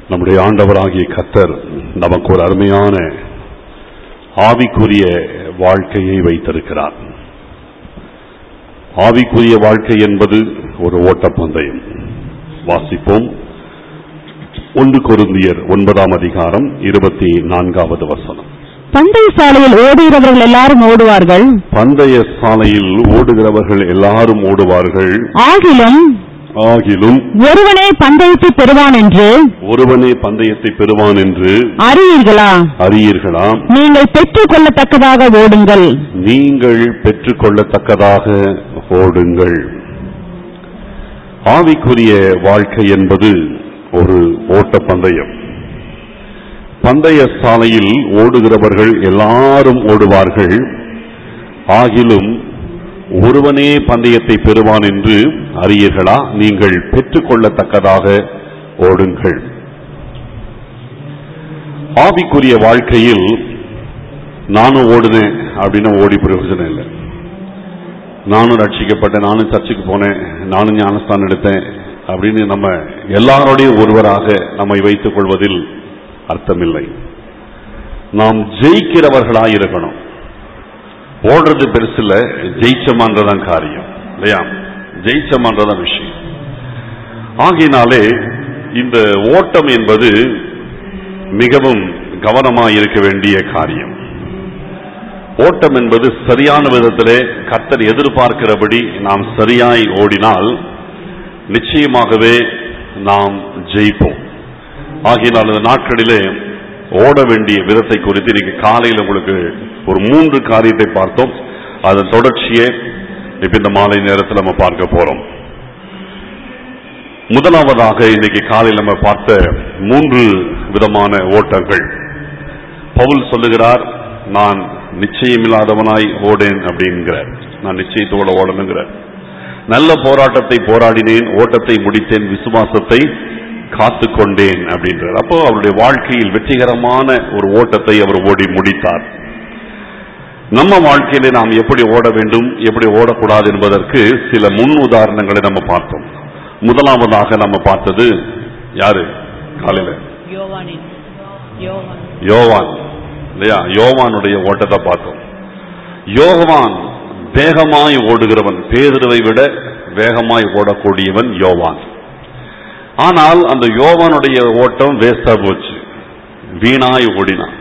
நம்முடைய ஆண்டவராகிய கத்தர் நமக்கு ஒரு அருமையான ஆவிக்குரிய வாழ்க்கையை வைத்திருக்கிறார் ஆவிக்குரிய வாழ்க்கை என்பது ஒரு ஓட்டப்பந்தயம் வாசிப்போம் ஒன்று கொருந்தியர் ஒன்பதாம் அதிகாரம் இருபத்தி நான்காவது வசனம் பந்தய சாலையில் ஓடுகிறவர்கள் எல்லாரும் ஓடுவார்கள் பந்தய சாலையில் ஓடுகிறவர்கள் எல்லாரும் ஓடுவார்கள் ஆகிலும் ஆகிலும் ஒருவனே பந்தயத்தை பெறுவான் என்று ஒருவனே பந்தயத்தை பெறுவான் என்று அறியீர்களா அறியீர்களா நீங்கள் பெற்றுக் கொள்ளத்தக்கதாக ஓடுங்கள் நீங்கள் பெற்றுக்கொள்ளத்தக்கதாக ஓடுங்கள் ஆவிக்குரிய வாழ்க்கை என்பது ஒரு ஓட்டப்பந்தயம் பந்தய சாலையில் ஓடுகிறவர்கள் எல்லாரும் ஓடுவார்கள் ஆகிலும் ஒருவனே பந்தயத்தை பெறுவான் என்று அறியீர்களா நீங்கள் பெற்றுக்கொள்ளத்தக்கதாக ஓடுங்கள் ஆவிக்குரிய வாழ்க்கையில் நானும் ஓடுனேன் அப்படின்னு ஓடி பிரயோஜனம் இல்லை நானும் ரட்சிக்கப்பட்டேன் நானும் சர்ச்சுக்கு போனேன் நானும் ஞானஸ்தானம் எடுத்தேன் அப்படின்னு நம்ம எல்லாரோடையும் ஒருவராக நம்மை வைத்துக் கொள்வதில் அர்த்தமில்லை நாம் ஜெயிக்கிறவர்களாய் இருக்கணும் ஓடுறது பெருசு இல்ல ஜெயிச்சமான்றதான் காரியம் இல்லையா ஜெயிச்சமான்றதான் விஷயம் ஆகையினாலே இந்த ஓட்டம் என்பது மிகவும் கவனமாக இருக்க வேண்டிய காரியம் ஓட்டம் என்பது சரியான விதத்திலே கர்த்தர் எதிர்பார்க்கிறபடி நாம் சரியாய் ஓடினால் நிச்சயமாகவே நாம் ஜெயிப்போம் ஆகையினால் இந்த நாட்களிலே ஓட வேண்டிய விதத்தை குறித்து இன்னைக்கு காலையில் உங்களுக்கு ஒரு மூன்று காரியத்தை பார்த்தோம் அதன் தொடர்ச்சியே இப்ப இந்த மாலை நேரத்தில் நம்ம பார்க்க போறோம் முதலாவதாக இன்னைக்கு காலையில் நம்ம பார்த்த மூன்று விதமான ஓட்டங்கள் பவுல் சொல்லுகிறார் நான் நிச்சயமில்லாதவனாய் ஓடேன் அப்படிங்கிறார் நான் நிச்சயத்தோட ஓடணுங்கிறார் நல்ல போராட்டத்தை போராடினேன் ஓட்டத்தை முடித்தேன் விசுவாசத்தை காத்து கொண்டேன் அப்படின்றார் அப்போ அவருடைய வாழ்க்கையில் வெற்றிகரமான ஒரு ஓட்டத்தை அவர் ஓடி முடித்தார் நம்ம வாழ்க்கையிலே நாம் எப்படி ஓட வேண்டும் எப்படி ஓடக்கூடாது என்பதற்கு சில முன் உதாரணங்களை நம்ம பார்த்தோம் முதலாவதாக நம்ம பார்த்தது யாரு காலையில யோவானின் யோவான் யோவான் இல்லையா யோவானுடைய ஓட்டத்தை பார்த்தோம் யோவான் வேகமாய் ஓடுகிறவன் பேதுருவை விட வேகமாய் ஓடக்கூடியவன் யோவான் ஆனால் அந்த யோவானுடைய ஓட்டம் வேஸ்டா போச்சு வீணாய் ஓடினான்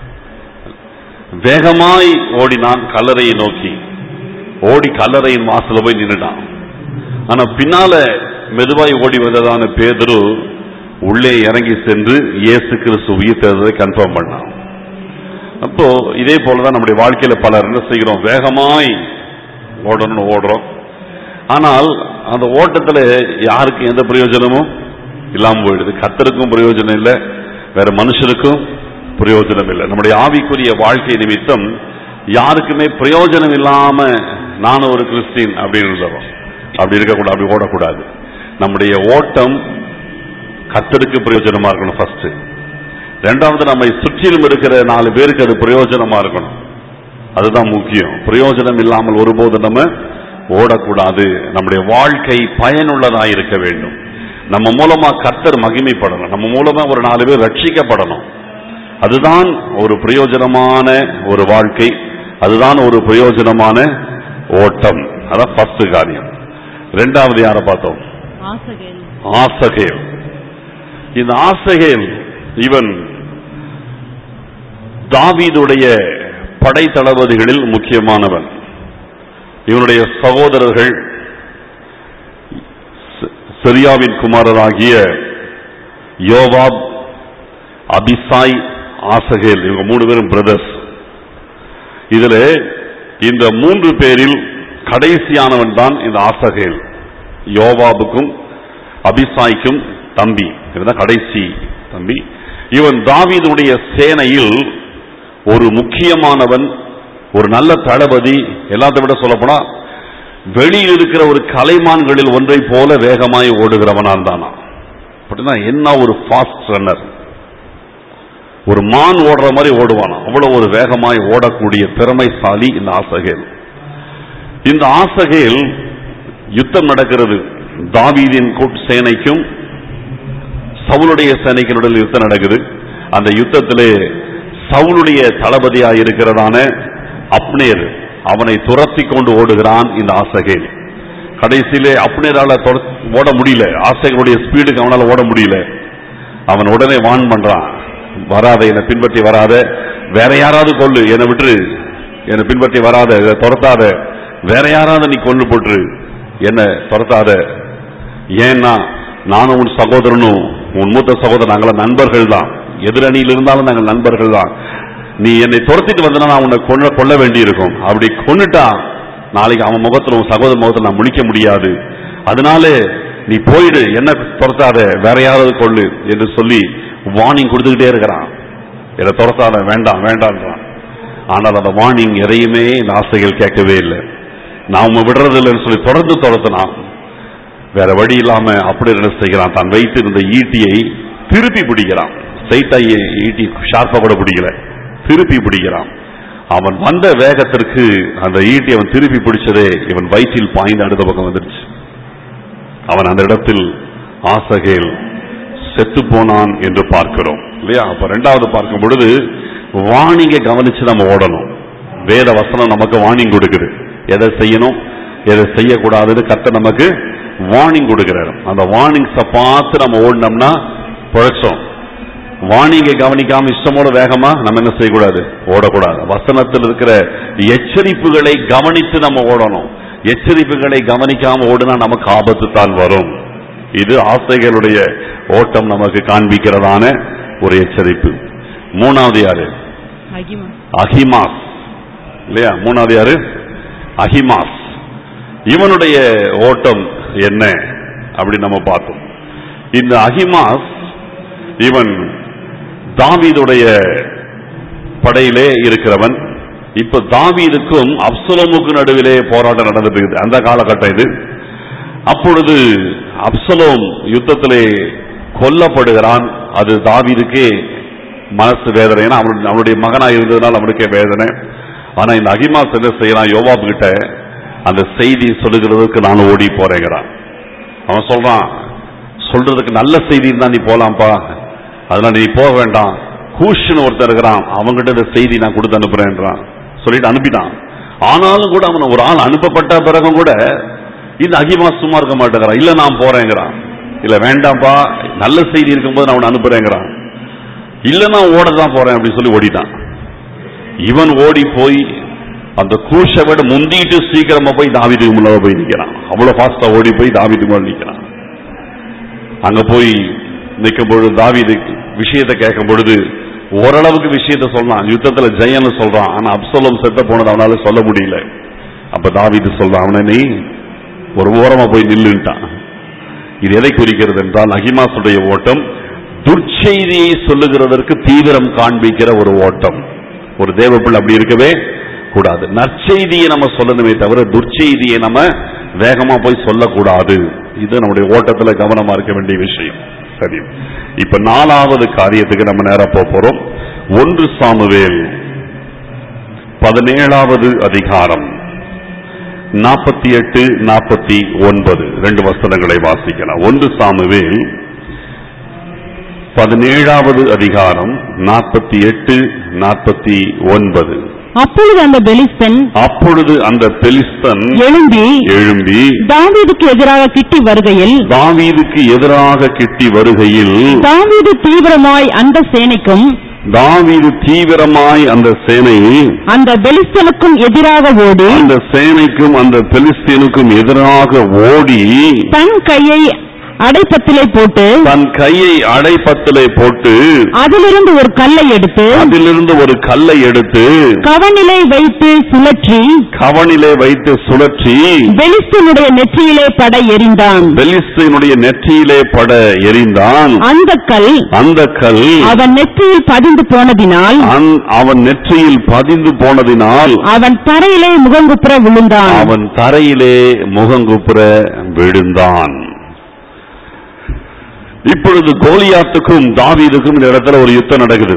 வேகமாய் ஓடினான் கல்லறையை நோக்கி ஓடி கல்லறையின் வாசல போய் நின்னுட்டான் ஆனா பின்னால மெதுவாய் ஓடி வந்ததான பேதுரு உள்ளே இறங்கி சென்று இயேசு கிறிஸ்து உயிர் தேர்தலை கன்ஃபார்ம் பண்ணான் அப்போ இதே போலதான் நம்முடைய வாழ்க்கையில பலர் என்ன செய்கிறோம் வேகமாய் ஓடணும்னு ஓடுறோம் ஆனால் அந்த ஓட்டத்துல யாருக்கும் எந்த பிரயோஜனமும் இல்லாம போயிடுது கத்தருக்கும் பிரயோஜனம் இல்லை வேற மனுஷனுக்கும் பிரயோஜனம் இல்லை நம்முடைய ஆவிக்குரிய வாழ்க்கை நிமித்தம் யாருக்குமே பிரயோஜனம் இல்லாம நானும் ஒரு கிறிஸ்டின் அப்படின்னு இருந்தோம் அப்படி இருக்கக்கூடாது அப்படி ஓடக்கூடாது நம்முடைய ஓட்டம் கத்தருக்கு பிரயோஜனமா இருக்கணும் ஃபர்ஸ்ட் ரெண்டாவது நம்மை சுற்றிலும் இருக்கிற நாலு பேருக்கு அது பிரயோஜனமா இருக்கணும் அதுதான் முக்கியம் பிரயோஜனம் இல்லாமல் ஒருபோது நம்ம ஓடக்கூடாது நம்முடைய வாழ்க்கை பயனுள்ளதா இருக்க வேண்டும் நம்ம மூலமா கர்த்தர் மகிமைப்படணும் நம்ம மூலமா ஒரு நாலு பேர் ரட்சிக்கப்படணும் அதுதான் ஒரு பிரயோஜனமான ஒரு வாழ்க்கை அதுதான் ஒரு பிரயோஜனமான ஓட்டம் அதான் ஃபர்ஸ்ட் காரியம் ரெண்டாவது யாரை பார்த்தோம் ஆசகேல் ஆசகேல் இந்த ஆசகேல் இவன் தாவீதுடைய படை தளபதிகளில் முக்கியமானவன் இவனுடைய சகோதரர்கள் செ- செரியாவின் குமாரராகிய யோவாப் அபிசாய் ஆசகேல் இவங்க மூணு பேரும் பிரதர்ஸ் இதுல இந்த மூன்று பேரில் கடைசியானவன் தான் இந்த ஆசகேல் யோவாபுக்கும் அபிசாய்க்கும் தம்பி இவன் கடைசி தம்பி இவன் தாவீதுடைய சேனையில் ஒரு முக்கியமானவன் ஒரு நல்ல தளபதி எல்லாத்தை விட சொல்லப்போனா வெளியில் இருக்கிற ஒரு கலைமான்களில் ஒன்றை போல வேகமாய் ஓடுகிறவனா இருந்தானா அப்படின்னா என்ன ஒரு ஃபாஸ்ட் ரன்னர் ஒரு மான் ஓடுற மாதிரி ஓடுவானா அவ்வளவு ஒரு வேகமாய் ஓடக்கூடிய திறமைசாலி இந்த ஆசகேல் இந்த ஆசகேல் யுத்தம் நடக்கிறது தாவீதின் கூட் சேனைக்கும் சவுலுடைய சேனைக்கு நடுவில் யுத்தம் நடக்குது அந்த யுத்தத்திலே சவுலுடைய தளபதியா இருக்கிறதான அப்னேர் அவனை துரத்தி கொண்டு ஓடுகிறான் இந்த ஆசகேல் கடைசியிலே அப்னேரால துர- ஓட முடியல ஆசைகளுடைய ஸ்பீடுக்கு அவனால ஓட முடியல அவன் உடனே வான் பண்றான் வராத என்னை பின்பற்றி வராத வேற யாராவது கொல்லு என்னை விட்டுரு என்னை பின்பற்றி வராத இதை துரத்தாத வேற யாராவது நீ கொண்டு போட்டுரு என்ன துரத்தாத ஏன்னா நானும் உன் சகோதரனும் உன் மூத்த சகோதரன் நாங்கள நண்பர்கள் தான் எதிரணியில் இருந்தாலும் நாங்கள் நண்பர்கள் தான் நீ என்னை துரத்திட்டு வந்தனா நான் உன்னை கொல்ல கொல்ல வேண்டியிருக்கும் அப்படி கொன்னுட்டா நாளைக்கு அவன் முகத்துல உன் சகோதர முகத்துல நான் முழிக்க முடியாது அதனால நீ போயிடு என்ன துரத்தாத வேற யாராவது கொள்ளு என்று சொல்லி வார்னிங் கொடுத்துக்கிட்டே இருக்கிறான் என்னை துரத்தாத வேண்டாம் வேண்டான்றான் ஆனால் அந்த வார்னிங் எதையுமே இந்த ஆசைகள் கேட்கவே இல்லை நாம விடுறது இல்லைன்னு சொல்லி தொடர்ந்து துரத்தினான் வேற வழி இல்லாம அப்படி என்ன செய்கிறான் தான் வைத்திருந்த ஈட்டியை திருப்பி பிடிக்கிறான் ஸ்ட்ரைட்டா ஈட்டி ஷார்ப்பா கூட பிடிக்கல திருப்பி பிடிக்கிறான் அவன் வந்த வேகத்திற்கு அந்த ஈட்டி அவன் திருப்பி பிடிச்சதே இவன் வயிற்றில் பாய்ந்து அடுத்த பக்கம் வந்துருச்சு அவன் அந்த இடத்தில் ஆசகேல் செத்து போனான் என்று பார்க்கிறோம் இல்லையா அப்ப ரெண்டாவது பார்க்கும் பொழுது வாணிங்க கவனிச்சு நம்ம ஓடணும் வேத வசனம் நமக்கு வார்னிங் கொடுக்குது எதை செய்யணும் எதை செய்யக்கூடாதுன்னு கர்த்தர் நமக்கு வார்னிங் கொடுக்கிறார் அந்த வார்னிங்ஸை பார்த்து நம்ம ஓடினோம்னா பிழைச்சோம் வாணிகை கவனிக்காம இஷ்டமோட வேகமா நம்ம என்ன செய்யக்கூடாது ஓடக்கூடாது வசனத்தில் இருக்கிற எச்சரிப்புகளை கவனித்து நம்ம ஓடணும் எச்சரிப்புகளை கவனிக்காம ஓடுனா நமக்கு ஆபத்து தான் வரும் இது ஆசைகளுடைய ஓட்டம் நமக்கு காண்பிக்கிறதான ஒரு எச்சரிப்பு மூணாவது யாரு அகிமா அஹிமாஸ் இல்லையா மூணாவது யாரு அஹிமாஸ் இவனுடைய ஓட்டம் என்ன அப்படி நம்ம பார்த்தோம் இந்த அஹிமாஸ் இவன் தாவீதுடைய படையிலே இருக்கிறவன் இப்ப தாவீதுக்கும் அப்சலோமுக்கு நடுவிலே போராட்டம் நடந்துட்டு இருக்குது அந்த காலகட்டம் இது அப்பொழுது அப்சலோம் யுத்தத்திலே கொல்லப்படுகிறான் அது தாவீதுக்கே மனசு வேதனை ஏன்னா அவனுடைய அவனுடைய மகனா இருந்ததுனால அவனுக்கே வேதனை ஆனா இந்த அகிமாஸ் என்ன செய்யறான் யோவாப் கிட்ட அந்த செய்தி சொல்லுகிறதுக்கு நான் ஓடி போறேங்கிறான் அவன் சொல்றான் சொல்றதுக்கு நல்ல செய்தி இருந்தா நீ போலாம்ப்பா அதனால நீ போக வேண்டாம் கூஷன் ஒருத்தர் இருக்கிறான் அவங்ககிட்ட இந்த செய்தி நான் கொடுத்து அனுப்புறேன்றான் சொல்லிட்டு அனுப்பிட்டான் ஆனாலும் கூட அவன் ஒரு ஆள் அனுப்பப்பட்ட பிறகும் கூட இந்த அகிமா சும்மா இருக்க மாட்டேங்கிறான் இல்ல நான் போறேங்கிறான் இல்ல வேண்டாம்ப்பா நல்ல செய்தி இருக்கும்போது நான் அவனை அனுப்புறேங்கிறான் இல்ல நான் ஓட தான் போறேன் அப்படின்னு சொல்லி ஓடிட்டான் இவன் ஓடி போய் அந்த கூஷை விட முந்திட்டு சீக்கிரமா போய் தாவீதுக்கு முன்னால போய் நிக்கிறான் அவ்வளவு ஃபாஸ்டா ஓடி போய் தாவீதுக்கு முன்னாடி நிக்கிறான் அங்க போய் நிற்கும் பொழுது தாவீது விஷயத்தை கேட்கும் பொழுது ஓரளவுக்கு விஷயத்த சொல்றான் யுத்தத்துல ஜெயன்னு சொல்றான் ஆனா அப்சலோம் செத்த போனது அவனால சொல்ல முடியல அப்ப தாவீது சொல்றான் அவனை நீ ஒரு ஓரமா போய் நில்லுன்ட்டான் இது எதை குறிக்கிறது என்றால் அகிமாசுடைய ஓட்டம் துர்ச்செய்தியை சொல்லுகிறதற்கு தீவிரம் காண்பிக்கிற ஒரு ஓட்டம் ஒரு தேவப்பிள்ளை அப்படி இருக்கவே கூடாது நற்செய்தியை நம்ம சொல்லணுமே தவிர துர்ச்செய்தியை நம்ம வேகமா போய் சொல்லக்கூடாது இது நம்முடைய ஓட்டத்துல கவனமா இருக்க வேண்டிய விஷயம் சரி இப்ப நாலாவது காரியத்துக்கு நம்ம நேரா போக போறோம் ஒன்று சாமுவேல் பதினேழாவது அதிகாரம் நாற்பத்தி எட்டு நாற்பத்தி ஒன்பது ரெண்டு வசனங்களை வாசிக்கலாம் ஒன்று சாமுவேல் பதினேழாவது அதிகாரம் நாற்பத்தி எட்டு நாற்பத்தி ஒன்பது அப்பொழுது அந்த பெலிஸ்தன் அப்பொழுது அந்த பெலிஸ்தன் எழும்பி எழும்பி தாவீதுக்கு எதிராக கிட்டி வருகையில் தாவீதுக்கு எதிராக கிட்டி வருகையில் தாவீது தீவிரமாய் அந்த சேனைக்கும் தாவீது தீவிரமாய் அந்த சேனையை அந்த பெலிஸ்தனுக்கும் எதிராக ஓடி அந்த சேனைக்கும் அந்த பெலிஸ்தீனுக்கும் எதிராக ஓடி தன் கையை அடைப்பத்திலே போட்டு தன் கையை அடைப்பத்திலே போட்டு அதிலிருந்து ஒரு கல்லை எடுத்து அதிலிருந்து ஒரு கல்லை எடுத்து கவனிலை வைத்து சுழற்றி கவனிலே வைத்து சுழற்றி பெலிஸ்தனுடைய நெற்றியிலே பட எறிந்தான் பெலிஸ்தீனுடைய நெற்றியிலே பட எறிந்தான் அந்த கல் அந்த கல் அவன் நெற்றியில் பதிந்து போனதினால் அந்- அவன் நெற்றியில் பதிந்து போனதினால் அவன் தரையிலே முகங்குப்புற விழுந்தான் அவன் தரையிலே முகங்குப்புற விழுந்தான் இப்பொழுது கோலியாத்துக்கும் தாவீதுக்கும் இந்த இடத்துல ஒரு யுத்தம் நடக்குது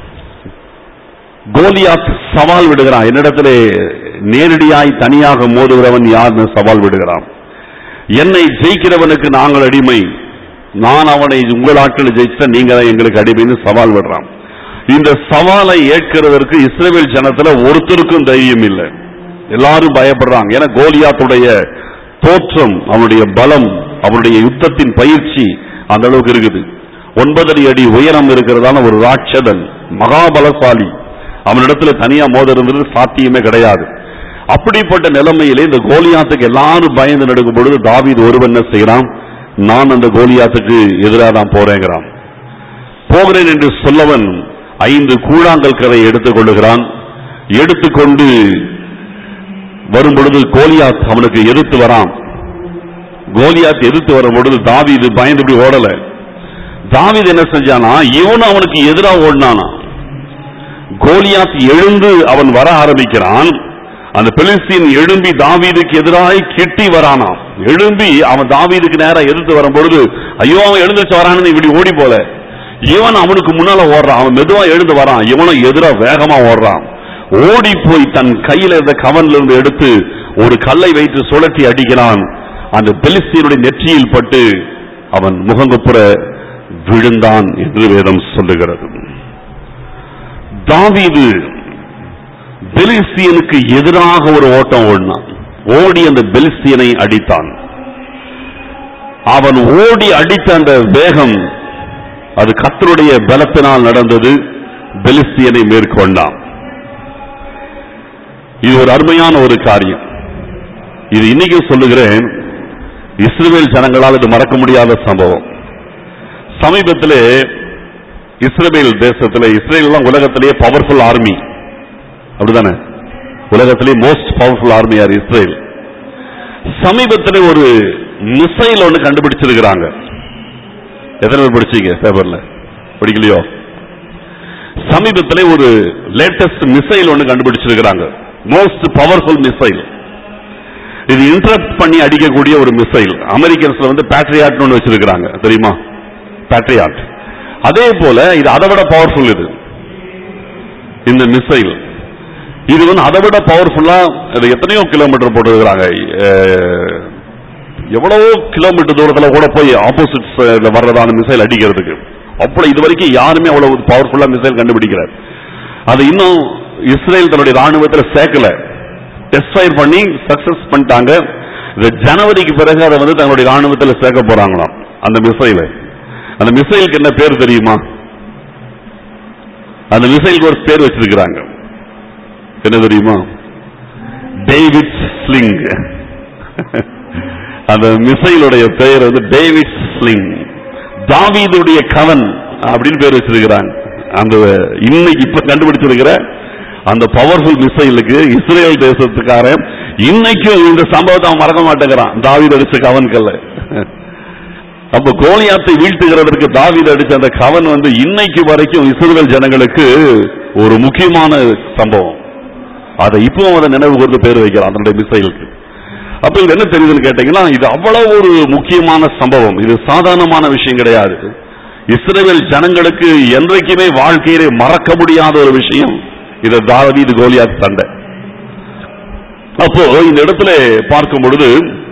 கோலியாத் சவால் விடுகிறான் என்னிடத்திலே நேரடியாய் தனியாக மோதுகிறவன் யார்னு சவால் விடுகிறான் என்னை ஜெயிக்கிறவனுக்கு நாங்கள் அடிமை நான் அவனை உங்கள் ஆட்களை ஜெயிச்சிட்டா நீங்க தான் எங்களுக்கு அடிமைன்னு சவால் விடுறான் இந்த சவாலை ஏற்கிறதற்கு இஸ்ரேல் ஜனத்துல ஒருத்தருக்கும் தைரியம் இல்லை எல்லாரும் பயப்படுறாங்க ஏன்னா கோலியாத்துடைய தோற்றம் அவனுடைய பலம் அவனுடைய யுத்தத்தின் பயிற்சி அந்த அளவுக்கு இருக்குது ஒன்பதரை அடி உயரம் இருக்கிறதான ஒரு ராட்சதன் மகாபலசாலி அவனிடத்துல தனியா மோத இருந்தது சாத்தியமே கிடையாது அப்படிப்பட்ட நிலைமையிலே இந்த கோலியாத்துக்கு எல்லாரும் பயந்து நடுக்கும் பொழுது தாவீது ஒருவன் என்ன செய்யறான் நான் அந்த கோலியாத்துக்கு எதிராக தான் போறேங்கிறான் போகிறேன் என்று சொல்லவன் ஐந்து கூழாங்கல் கரை எடுத்துக் கொள்ளுகிறான் எடுத்துக்கொண்டு வரும் பொழுது கோலியாத் அவனுக்கு எதிர்த்து வரான் கோலியாத் எதிர்த்து வரும் பொழுது தாவீது பயந்து இப்படி ஓடல தாவீது என்ன செஞ்சானா இவனும் அவனுக்கு எதிராக ஓடினானா கோலியாத் எழுந்து அவன் வர ஆரம்பிக்கிறான் அந்த பெலிஸ்தீன் எழும்பி தாவீதுக்கு எதிராக கிட்டி வரானாம் எழும்பி அவன் தாவீதுக்கு நேரா எதிர்த்து வரும் பொழுது ஐயோ அவன் எழுந்திருச்சு வரான்னு இப்படி ஓடி போல இவன் அவனுக்கு முன்னால ஓடுறான் அவன் மெதுவா எழுந்து வரான் இவனும் எதிரா வேகமா ஓடுறான் ஓடி போய் தன் கையில இருந்த கவன்ல இருந்து எடுத்து ஒரு கல்லை வைத்து சுழற்றி அடிக்கிறான் அந்த பெலிஸ்தீனுடைய நெற்றியில் பட்டு அவன் முகங்குப்புற விழுந்தான் என்று வேதம் சொல்லுகிறது தாவீது பெலிஸ்தியனுக்கு எதிராக ஒரு ஓட்டம் ஓடினான் ஓடி அந்த பெலிஸ்தியனை அடித்தான் அவன் ஓடி அடித்த அந்த வேகம் அது கத்தருடைய பலத்தினால் நடந்தது பெலிஸ்தியனை மேற்கொண்டான் இது ஒரு அருமையான ஒரு காரியம் இது இன்னைக்கு சொல்லுகிறேன் இஸ்ரேல் ஜனங்களால் இது மறக்க முடியாத சம்பவம் சமீபத்திலே இஸ்ரேல் தேசத்தில் இஸ்ரேல் தான் உலகத்திலேயே பவர்ஃபுல் ஆர்மி அப்படிதானே உலகத்திலேயே மோஸ்ட் பவர்ஃபுல் ஆர்மி யார் இஸ்ரேல் சமீபத்தில் ஒரு மிசைல் ஒன்று கண்டுபிடிச்சிருக்கிறாங்க எத்தனை பேர் படிச்சீங்க பேப்பர்ல படிக்கலையோ சமீபத்தில் ஒரு லேட்டஸ்ட் மிசைல் ஒன்று கண்டுபிடிச்சிருக்கிறாங்க மோஸ்ட் பவர்ஃபுல் மிசைல் இது இன்டரப்ட் பண்ணி அடிக்கக்கூடிய ஒரு மிசைல் அமெரிக்கன்ஸ்ல வந்து பேட்ரியாட்னு ஒன்று வச்சிருக்கிறாங்க தெரியுமா பேட்ரியாட் அதே போல இது அதை விட பவர்ஃபுல் இது இந்த மிசைல் இது வந்து அதை விட பவர்ஃபுல்லா இது எத்தனையோ கிலோமீட்டர் போட்டுருக்கிறாங்க அஹ், எவ்வளவோ கிலோமீட்டர் தூரத்துல கூட போய் ஆப்போசிட் வர்றதான மிசைல் அடிக்கிறதுக்கு அவ்வளவு இது வரைக்கும் யாருமே அவ்வளவு பவர்ஃபுல்லா மிசைல் கண்டுபிடிக்கல அது இன்னும் இஸ்ரேல் தன்னுடைய ராணுவத்துல சேர்க்கல டெஸ்ட் ஃபயர் பண்ணி சக்சஸ் பண்ணிட்டாங்க இந்த ஜனவரிக்கு பிறகு அதை வந்து தங்களுடைய ராணுவத்துல சேர்க்க போறாங்களாம் அந்த மிசைல அந்த மிசைலுக்கு என்ன பேர் தெரியுமா அந்த மிசைலுக்கு ஒரு பேர் வச்சிருக்கிறாங்க என்ன தெரியுமா டேவிட் ஸ்லிங் அந்த மிசைலுடைய பெயர் வந்து டேவிட் ஸ்லிங் தாவீதுடைய கவன் அப்படின்னு பேர் வச்சிருக்கிறாங்க அந்த இன்னைக்கு இப்ப கண்டுபிடிச்சிருக்கிற அந்த பவர்ஃபுல் மிசைலுக்கு இஸ்ரேல் தேசத்துக்காரன் இன்னைக்கும் இந்த சம்பவத்தை அவன் மறக்க மாட்டேங்கிறான் தாவீது அடிச்ச கவன்கல்ல அப்ப கோலியாத்தை வீழ்த்துகிறதற்கு தாவீது அடிச்ச அந்த கவன் வந்து இன்னைக்கு வரைக்கும் இஸ்ரேல் ஜனங்களுக்கு ஒரு முக்கியமான சம்பவம் அதை இப்பவும் அதை நினைவு கூர்ந்து பேர் வைக்கிறான் அதனுடைய மிசைலுக்கு அப்ப இது என்ன தெரியுதுன்னு கேட்டீங்கன்னா இது அவ்வளவு ஒரு முக்கியமான சம்பவம் இது சாதாரணமான விஷயம் கிடையாது இஸ்ரேல் ஜனங்களுக்கு என்றைக்குமே வாழ்க்கையிலே மறக்க முடியாத ஒரு விஷயம் இது தாவீது கோலியாத் சண்டை அப்போ இந்த இடத்துல பார்க்கும் பொழுது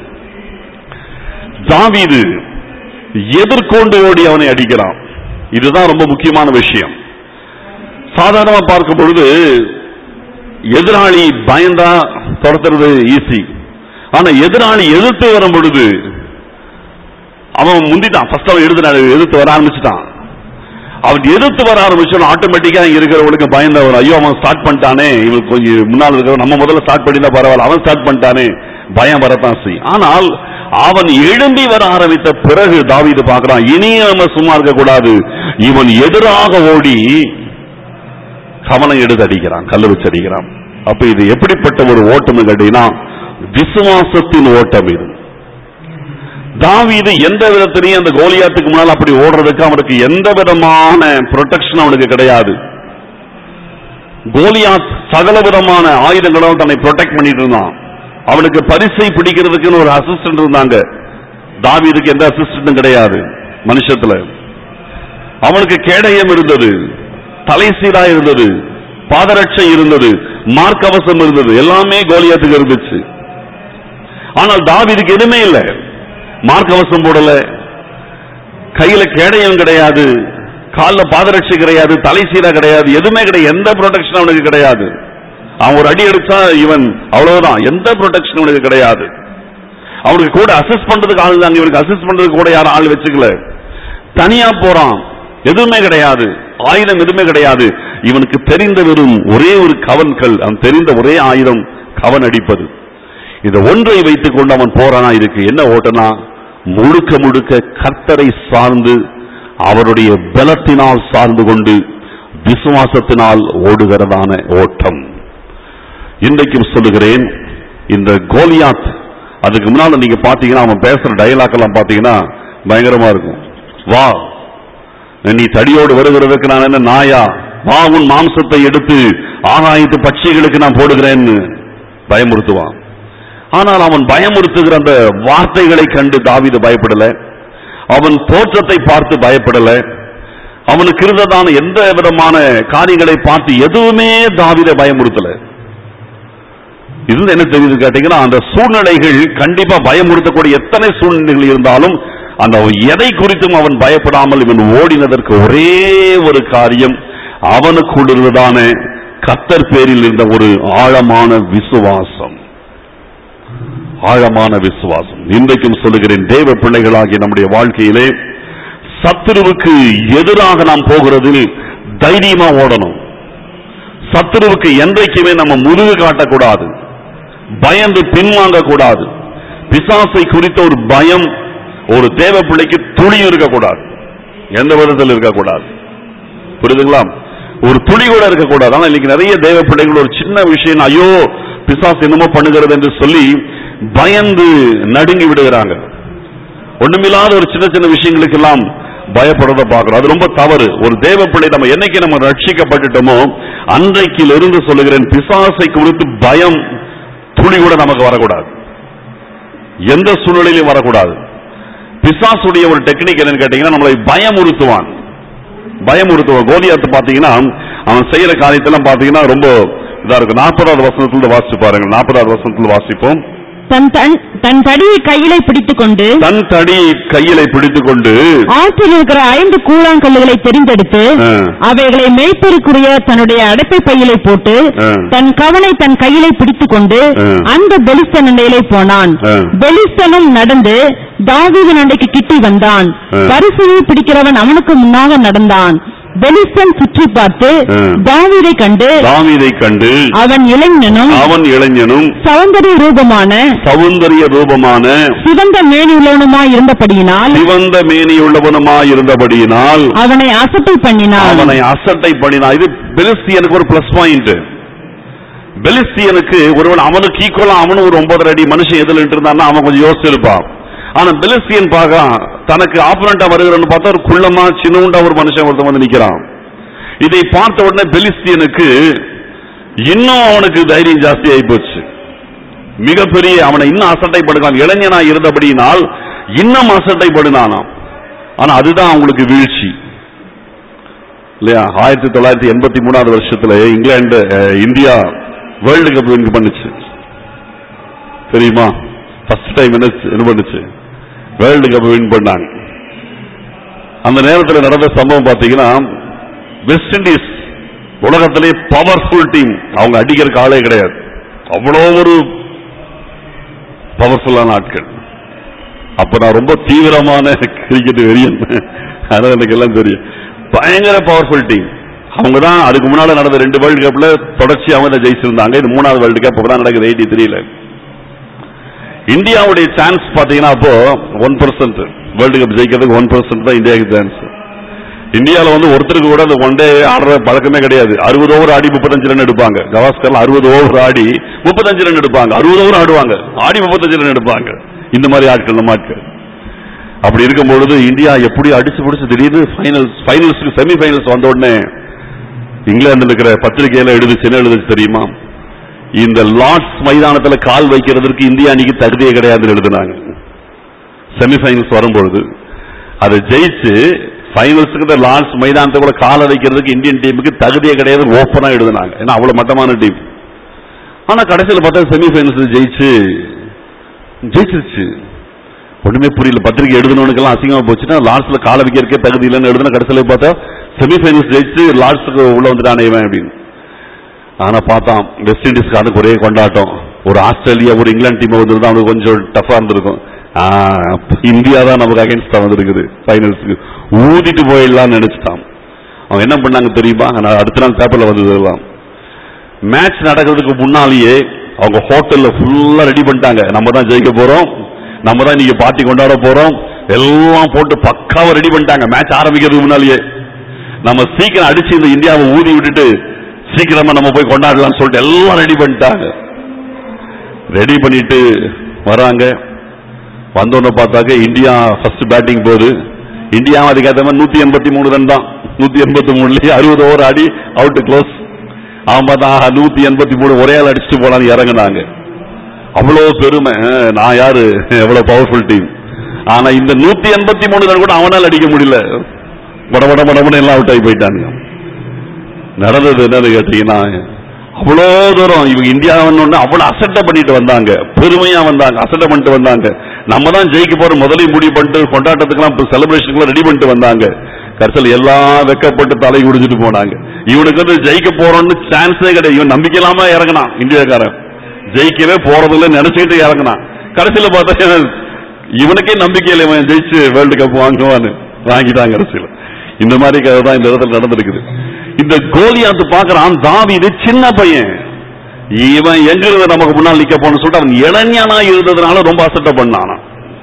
தாவீது எதிர்கொண்டு ஓடி அவனை அடிக்கிறான் இதுதான் ரொம்ப முக்கியமான விஷயம் சாதாரணமா பார்க்கும் பொழுது எதிராளி பயந்தா துரத்துறது ஈஸி ஆனா எதிராளி எதிர்த்து வரும் பொழுது அவன் முந்திட்டான் ஃபர்ஸ்ட் அவன் எடுத்து எதிர்த்து வர ஆரம்பிச்சுட்டான் அவன் எதிர்த்து வர ஆரம்பிச்சோம் ஆட்டோமேட்டிக்கா இங்க இருக்கிறவங்களுக்கு பயந்தவன் ஐயோ அவன் ஸ்டார்ட் பண்ணிட்டானே இவன் கொஞ்சம் முன்னால் இருக்கிற நம்ம முதல்ல ஸ்டார்ட் பண்ணியிருந்தா பரவாயில்ல அவன் ஸ்டார்ட் பண்ணிட்டானே பயம் வரத்தான் செய்யும் ஆனால் அவன் எழும்பி வர ஆரம்பித்த பிறகு தாவீது பார்க்கறான் இனி நம்ம சும்மா இருக்க கூடாது இவன் எதிராக ஓடி கவனம் எடுத்து அடிக்கிறான் கல்லு வச்சு அடிக்கிறான் அப்ப இது எப்படிப்பட்ட ஒரு ஓட்டம் கேட்டீங்கன்னா விசுவாசத்தின் ஓட்டம் இது தாவீது எந்த விதத்திலையும் அந்த கோலியாத்துக்கு முன்னால் அப்படி ஓடுறதுக்கு அவனுக்கு எந்த விதமான ப்ரொடெக்ஷன் அவனுக்கு கிடையாது கோலியாத் சகல விதமான ஆயுதங்களும் தன்னை ப்ரொடெக்ட் பண்ணிட்டு இருந்தான் அவனுக்கு பரிசை பிடிக்கிறதுக்குன்னு ஒரு அசிஸ்டன்ட் இருந்தாங்க தாவீதுக்கு எந்த அசிஸ்டன்டும் கிடையாது மனுஷத்துல அவனுக்கு கேடயம் இருந்தது தலைசீரா இருந்தது பாதரட்சை இருந்தது மார்க்கவசம் இருந்தது எல்லாமே கோலியாத்துக்கு இருந்துச்சு ஆனால் தாவீதுக்கு எதுவுமே இல்லை மார்க்கவசம் போடல கையில கேடயம் கிடையாது கால்ல பாதரட்சி கிடையாது தலை சீரா கிடையாது எதுவுமே கிடையாது எந்த ப்ரொடெக்ஷன் அவனுக்கு கிடையாது அவன் ஒரு அடி அடிச்சா இவன் அவ்வளவுதான் எந்த ப்ரொடெக்ஷன் அவனுக்கு கிடையாது அவனுக்கு கூட அசிஸ்ட் பண்றதுக்கு ஆள் தாங்க இவனுக்கு அசிஸ்ட் பண்றதுக்கு கூட யாரும் ஆள் வச்சுக்கல தனியா போறான் எதுவுமே கிடையாது ஆயுதம் எதுவுமே கிடையாது இவனுக்கு தெரிந்த வெறும் ஒரே ஒரு கவன்கள் அவன் தெரிந்த ஒரே ஆயுதம் கவன் அடிப்பது இந்த ஒன்றை வைத்துக் கொண்டு அவன் போறானா இருக்கு என்ன ஓட்டனா முழுக்க முழுக்க கர்த்தரை சார்ந்து அவருடைய பலத்தினால் சார்ந்து கொண்டு விசுவாசத்தினால் ஓடுகிறதான ஓட்டம் இன்றைக்கும் சொல்லுகிறேன் இந்த கோலியாத் அதுக்கு முன்னால நீங்க பாத்தீங்கன்னா அவன் பேசுற டயலாக் எல்லாம் பாத்தீங்கன்னா பயங்கரமா இருக்கும் வா நீ தடியோடு வருகிறதுக்கு நான் என்ன நாயா வா உன் மாம்சத்தை எடுத்து ஆகாயத்து பட்சிகளுக்கு நான் போடுகிறேன்னு பயமுறுத்துவான் ஆனால் அவன் பயமுறுத்துகிற அந்த வார்த்தைகளை கண்டு தாவீது பயப்படல அவன் தோற்றத்தை பார்த்து பயப்படல அவனுக்கு இருந்ததான எந்த விதமான காரியங்களை பார்த்து எதுவுமே தாவீதை பயமுறுத்தல இதுல என்ன தெரியுது கேட்டீங்கன்னா அந்த சூழ்நிலைகள் கண்டிப்பா பயமுறுத்தக்கூடிய எத்தனை சூழ்நிலைகள் இருந்தாலும் அந்த எதை குறித்தும் அவன் பயப்படாமல் இவன் ஓடினதற்கு ஒரே ஒரு காரியம் அவனுக்குள் இருந்ததான கத்தர் பேரில் இருந்த ஒரு ஆழமான விசுவாசம் ஆழமான விசுவாசம் இன்றைக்கும் சொல்லுகிறேன் தேவ பிள்ளைகளாகிய நம்முடைய வாழ்க்கையிலே சத்துருவுக்கு எதிராக நாம் போகிறதில் தைரியமா ஓடணும் சத்துருவுக்கு என்றைக்குமே நம்ம முதுகு காட்டக்கூடாது பயந்து பின்வாங்க கூடாது பிசாசை குறித்த ஒரு பயம் ஒரு தேவ பிள்ளைக்கு துளியும் இருக்கக்கூடாது எந்த விதத்தில் இருக்கக்கூடாது புரியுதுங்களா ஒரு துளி கூட இருக்கக்கூடாது ஆனா இன்னைக்கு நிறைய தேவ பிள்ளைகள் ஒரு சின்ன விஷயம் ஐயோ பிசாசு என்னமோ பண்ணுகிறது என்று சொல்லி பயந்து நடுங்கி விடுகிறாங்க ஒண்ணுமில்லாத ஒரு சின்ன சின்ன விஷயங்களுக்கெல்லாம் பயப்படுறத பார்க்கிறோம் அது ரொம்ப தவறு ஒரு தேவ பிள்ளை நம்ம என்னைக்கு நம்ம ரட்சிக்கப்பட்டுட்டோமோ அன்றைக்கிலிருந்து சொல்லுகிறேன் பிசாசை குறித்து பயம் துளி கூட நமக்கு வரக்கூடாது எந்த சூழ்நிலையிலும் வரக்கூடாது பிசாசுடைய ஒரு டெக்னிக் என்னன்னு கேட்டீங்கன்னா நம்மளை பயமுறுத்துவான் பயமுறுத்துவான் கோலியாத்து பாத்தீங்கன்னா அவன் செய்யற காரியத்தெல்லாம் பாத்தீங்கன்னா ரொம்ப இதா இருக்கும் நாற்பதாவது வசனத்துல வாசிச்சு பாருங்க நாற்பதாவது வசனத்துல வாசிப்போம் தன் தன் தன் தடியை கையிலே பிடித்துக் கொண்டு தன் தடி கையிலை பிடித்துக் கொண்டு ஆற்றில் இருக்கிற ஐந்து கூழாங்கல்லுகளை தெரிந்தெடுத்து ஆ. அவைகளை மேய்ப்பருக்குரிய தன்னுடைய அடைப்பை பையிலே போட்டு ஆ. தன் கவனை தன் கையிலே பிடித்துக் கொண்டு ஆ. அந்த பெலிஸ்தன் நிலையிலே போனான் ஆ. பெலிஸ்தனும் நடந்து தாவீது நண்டைக்கு கிட்டி வந்தான் ஆ. பரிசுவை பிடிக்கிறவன் அவனுக்கு முன்னாக நடந்தான் பெலிஸ்தன் சுற்றி பார்த்து ஆ. தாவீதை கண்டு தாவீதை கண்டு அவன் இளைஞனும் அவன் இளைஞனும் சௌந்தரிய ரூபமான சௌந்தரிய ரூபமான சிவந்த மேனியுள்ளவனுமாய் இருந்தபடியினால் சிவந்த மேனியுள்ளவனுமாய் இருந்தபடியினால் அவனை அசட்டை பண்ணினான் அவனை அசட்டை பண்ணினான் இது பெலிஸ்தியனுக்கு ஒரு பிளஸ் பாயிண்ட் பெலிஸ்தியனுக்கு ஒருவன் அவனுக்கு ஈக்குவலா அவனும் ஒரு ஒன்பதரை அடி மனுஷன் எதில் இருந்தான்னா அவன் கொஞ்சம் யோசிச்சிருப்பான் ஆனா பெலிஸ்தியன் பார்க்க தனக்கு ஆப்பரண்டா வருகிறன்னு பார்த்தா ஒரு குள்ளமா சின்னவுண்டா ஒரு மனுஷன் ஒருத்தன் வந்து நிக்கிறான் இதை பார்த்த உடனே பெலிஸ்தியனுக்கு இன்னும் அவனுக்கு தைரியம் ஜாஸ்தி ஆகி போச்சு மிகப்பெரிய அவனை இன்னும் அசட்டைப்படுகிறான் இளைஞனா இருந்தபடியினால் இன்னும் அசட்டைப்படுனானாம் ஆனா அதுதான் அவங்களுக்கு வீழ்ச்சி இல்லையா ஆயிரத்தி தொள்ளாயிரத்தி எண்பத்தி மூணாவது வருஷத்துல இங்கிலாந்து அஹ், இந்தியா வேர்ல்டு கப் வின் பண்ணுச்சு தெரியுமா ஃபர்ஸ்ட் டைம் என்ன என்ன பண்ணுச்சு வேர்ல்டு கப் வின் பண்ணாங்க அந்த நேரத்தில் நடந்த சம்பவம் பார்த்தீங்கன்னா வெஸ்ட் இண்டீஸ் உலகத்திலே பவர்ஃபுல் டீம் அவங்க அடிக்கிறதுக்கு ஆளே கிடையாது அவ்வளோ ஒரு பவர்ஃபுல்லான ஆட்கள் அப்ப நான் ரொம்ப தீவிரமான கிரிக்கெட் வெறியன் அதான் எனக்கு எல்லாம் தெரியும் பயங்கர பவர்ஃபுல் டீம் அவங்க தான் அதுக்கு முன்னால நடந்த ரெண்டு வேர்ல்டு கப்ல தொடர்ச்சி அவங்க தான் ஜெயிச்சிருந்தாங்க இது மூணாவது வேர்ல்டு கப் தான் நடக்குது எயிட்டி த்ரீல இந்தியாவுடைய சான்ஸ் பாத்தீங்கன்னா அப்போ ஒன் பர்சன்ட் வேர்ல்டு கப் ஜெயிக்கிறதுக்கு ஒன் பர்சன்ட் தான் இந்தியாவுக்கு சான்ஸ் இந்தியாவில் வந்து ஒருத்தருக்கு கூட அந்த ஒன் டே ஆடுற பழக்கமே கிடையாது அறுபது ஓவர் ஆடி முப்பத்தஞ்சு ரன் எடுப்பாங்க கவாஸ்கர்ல அறுபது ஓவர் ஆடி முப்பத்தஞ்சு ரன் எடுப்பாங்க அறுபது ஓவர் ஆடுவாங்க ஆடி முப்பத்தஞ்சு ரன் எடுப்பாங்க இந்த மாதிரி ஆட்கள் நம்ம ஆட்கள் அப்படி இருக்கும் பொழுது இந்தியா எப்படி அடிச்சு பிடிச்சு திடீர்னு ஃபைனல்ஸ் ஃபைனல்ஸ்க்கு செமி ஃபைனல்ஸ் வந்த உடனே இங்கிலாந்துல இருக்கிற பத்திரிகையில எழுதுச்சு என்ன எழுதுச்சு தெரியுமா இந்த லார்ட்ஸ் மைதானத்துல கால் வைக்கிறதுக்கு இந்தியா அன்னைக்கு தகுதியே கிடையாதுன்னு எழுதுனாங்க செமிஃபைனல்ஸ் வரும்பொழுது அதை ஜெயிச்சு ஃபைனல்ஸுக்கு இந்த லார்ட்ஸ் மைதானத்துக்குள்ள காலை வைக்கிறதுக்கு இந்தியன் டீமுக்கு தகுதியே கிடையாது ஓப்பனா எழுதுனாங்க ஏன்னா அவ்வளவு மட்டமான டீம் ஆனா கடைசியில் பார்த்தா செமிஃபைனல்ஸ் ஜெயிச்சு ஜெயிச்சிருச்சு ஒண்ணுமே புரியல பத்திரிக்கை எழுதுனவனுக்கெல்லாம் அசிங்கமா போச்சுன்னா லாஸ்ட்ல கால வைக்கிறக்கே தகுதி இல்லைன்னு எழுதுன கடைசியில பார்த்தா செமிஃபைனல்ஸ் ஜெயிச்சு லாஸ்ட்டுக்கு உள்ள வந்துட்டானே இவன் அப்படின்னு ஆனா பார்த்தான் வெஸ்ட் இண்டீஸ்காரனுக்கு ஒரே கொண்டாட்டம் ஒரு ஆஸ்திரேலியா ஒரு இங்கிலாந்து டீம் வந்திருந்தா அவனுக்கு கொஞ்சம் டஃபா இருந்திருக்கும் ஆ, இந்தியா தான் நமக்கு அகைன்ஸ்டா வந்திருக்குது ஃபைனல்ஸ்க்கு ஊதிட்டு போயிடலாம்னு நினைச்சிட்டான் அவன் என்ன பண்ணாங்க தெரியுமா நான் அடுத்த நாள் பேப்பர்ல வந்ததெல்லாம் மேட்ச் நடக்கிறதுக்கு முன்னாலேயே அவங்க ஹோட்டல்ல ஃபுல்லா ரெடி பண்ணிட்டாங்க நம்ம தான் ஜெயிக்க போறோம் நம்ம தான் இன்னைக்கு பார்ட்டி கொண்டாட போறோம் எல்லாம் போட்டு பக்காவா ரெடி பண்ணிட்டாங்க மேட்ச் ஆரம்பிக்கிறதுக்கு முன்னாலேயே நம்ம சீக்கிரம் அடிச்சு இந்த இந்தியாவை ஊதி விட்டுட்டு சீக்கிரமா நம்ம போய் கொண்டாடலாம்னு சொல்லிட்டு எல்லாம் ரெடி பண்ணிட்டாங்க ரெடி பண்ணிட்டு வராங்க வந்தோன்னு பார்த்தாக்க இந்தியா ஃபர்ஸ்ட் பேட்டிங் போகுது இந்தியா அதுக்கேற்ற மாதிரி நூத்தி எண்பத்தி மூணு ரன் தான் நூத்தி எண்பத்தி மூணுலயே அறுபது ஓவர் ஆடி அவுட் க்ளோஸ் அவன் பார்த்தா ஆஹா, நூத்தி எண்பத்தி மூணு ஒரே ஆள் அடிச்சுட்டு போலான்னு இறங்குனாங்க அவ்வளவு பெருமை அஹ், நான் யாரு எவ்வளவு பவர்ஃபுல் டீம் ஆனா இந்த நூத்தி எண்பத்தி மூணு ரன் கூட அவனால அடிக்க முடியல பட பட படபட எல்லாம் அவுட் ஆகி போயிட்டானுங்க நடந்தது என்னன்னு கேட்டீங்கன்னா அவ்வளோ தூரம் இவங்க இந்தியாவன்னு அவ்வளவு அசட்டை பண்ணிட்டு வந்தாங்க பெருமையா வந்தாங்க அசட்டை பண்ணிட்டு வந்தாங்க நம்ம தான் ஜெயிக்க போற முதலையும் முடிவு பண்ணிட்டு கொண்டாட்டத்துக்கெல்லாம் செலிப்ரேஷனுக்குலாம் ரெடி பண்ணிட்டு வந்தாங்க கடைசியில் எல்லாம் வெக்கப்பட்டு தலை குடிச்சிட்டு போனாங்க இவனுக்கு வந்து ஜெயிக்க போறோம்னு சான்ஸே கிடையாது இவன் நம்பிக்கை இல்லாம இறங்கினான் இந்தியாக்காரன் ஜெயிக்கவே போறதில்ல நினைச்சிட்டு இறங்கினான் கடைசியில பார்த்தா இவனுக்கே நம்பிக்கை இல்லை இவன் ஜெயிச்சு வேர்ல்டு கப் வாங்குவான்னு வாங்கிட்டான் கடைசியில இந்த மாதிரி கதை தான் இந்த இடத்துல நடந்திருக்குது இந்த கோலியாத்து பாக்குறான் தாவீது சின்ன பையன் இவன் எங்க இருந்து நமக்கு முன்னால் நிக்க போன்னு சொல்லிட்டு அவன் இளைஞனா இருந்ததுனால ரொம்ப அசட்டை பண்ணானா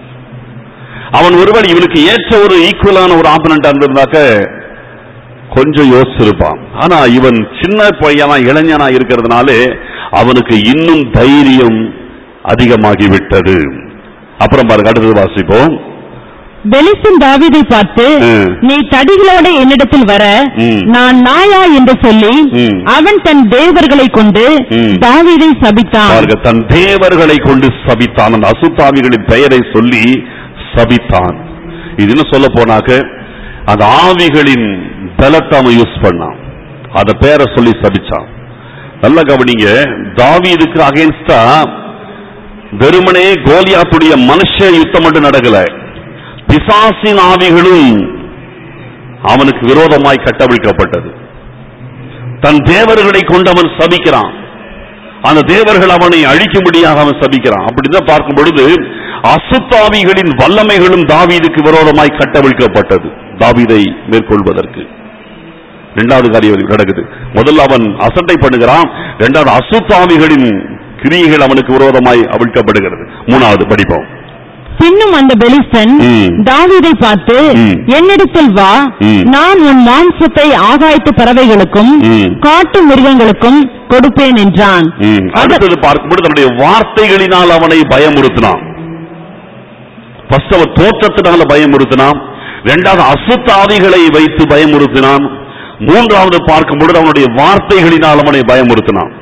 அவன் ஒருவேளை இவனுக்கு ஏற்ற ஒரு ஈக்குவலான ஒரு ஆப்பனண்டா இருந்திருந்தாக்க கொஞ்சம் யோசிச்சிருப்பான் ஆனா இவன் சின்ன பையனா இளைஞனா இருக்கிறதுனாலே அவனுக்கு இன்னும் தைரியம் அதிகமாகி விட்டது அப்புறம் பாருங்க அடுத்தது வாசிப்போம் பெலிஸ்தன் தாவீதை பார்த்து ம். நீ தடிகளோட என்னிடத்தில் வர ம். நான் நாயா என்று சொல்லி ம். அவன் தன் தேவர்களை கொண்டு ம். தாவீதை சபித்தான் பாருங்க தன் தேவர்களை கொண்டு சபித்தான் அந்த அசுத்தாவிகளின் பெயரை சொல்லி சபித்தான் இது என்ன சொல்ல போனாக்க அந்த ஆவிகளின் பலத்தை அவன் யூஸ் பண்ணான் அத பேரை சொல்லி சபிச்சான் நல்ல கவனிங்க தாவீதுக்கு அகைன்ஸ்டா வெறுமனே கோலியாத்துடைய மனுஷ யுத்தம் மட்டும் நடக்கல பிசாசின் ஆவிகளும் அவனுக்கு விரோதமாய் கட்டவிழ்க்கப்பட்டது தன் தேவர்களை கொண்டு அவன் சபிக்கிறான் அந்த தேவர்கள் அவனை அழிக்கும்படியாக அவன் சபிக்கிறான் அப்படிதான் பார்க்கும் பொழுது அசுத்தாவிகளின் வல்லமைகளும் தாவீதுக்கு விரோதமாய் கட்டவிழ்க்கப்பட்டது தாவீதை மேற்கொள்வதற்கு இரண்டாவது காரியம் நடக்குது முதல்ல அவன் அசட்டை பண்ணுகிறான் இரண்டாவது அசுத்தாவிகளின் கிரியைகள் அவனுக்கு விரோதமாய் அவிழ்க்கப்படுகிறது மூணாவது படிப்போம் பின்னும் அந்த பெலிஸ்தன் ம். தாவீதை பார்த்து ம். என்னிடத்தில் வா ம். நான் உன் மாம்சத்தை ஆகாயத்து பறவைகளுக்கும் ம். காட்டு மிருகங்களுக்கும் கொடுப்பேன் என்றான் ம். அடுத்தது பார்க்கும்போது தன்னுடைய வார்த்தைகளினால் அவனை பயமுறுத்தினான் ஃபர்ஸ்ட் அவன் தோற்றத்தினால பயமுறுத்தினான் இரண்டாவது அசுத்தாதிகளை வைத்து பயமுறுத்தினான் மூன்றாவது பார்க்கும் பொழுது அவனுடைய வார்த்தைகளினால் அவனை பயமுறுத்தினான்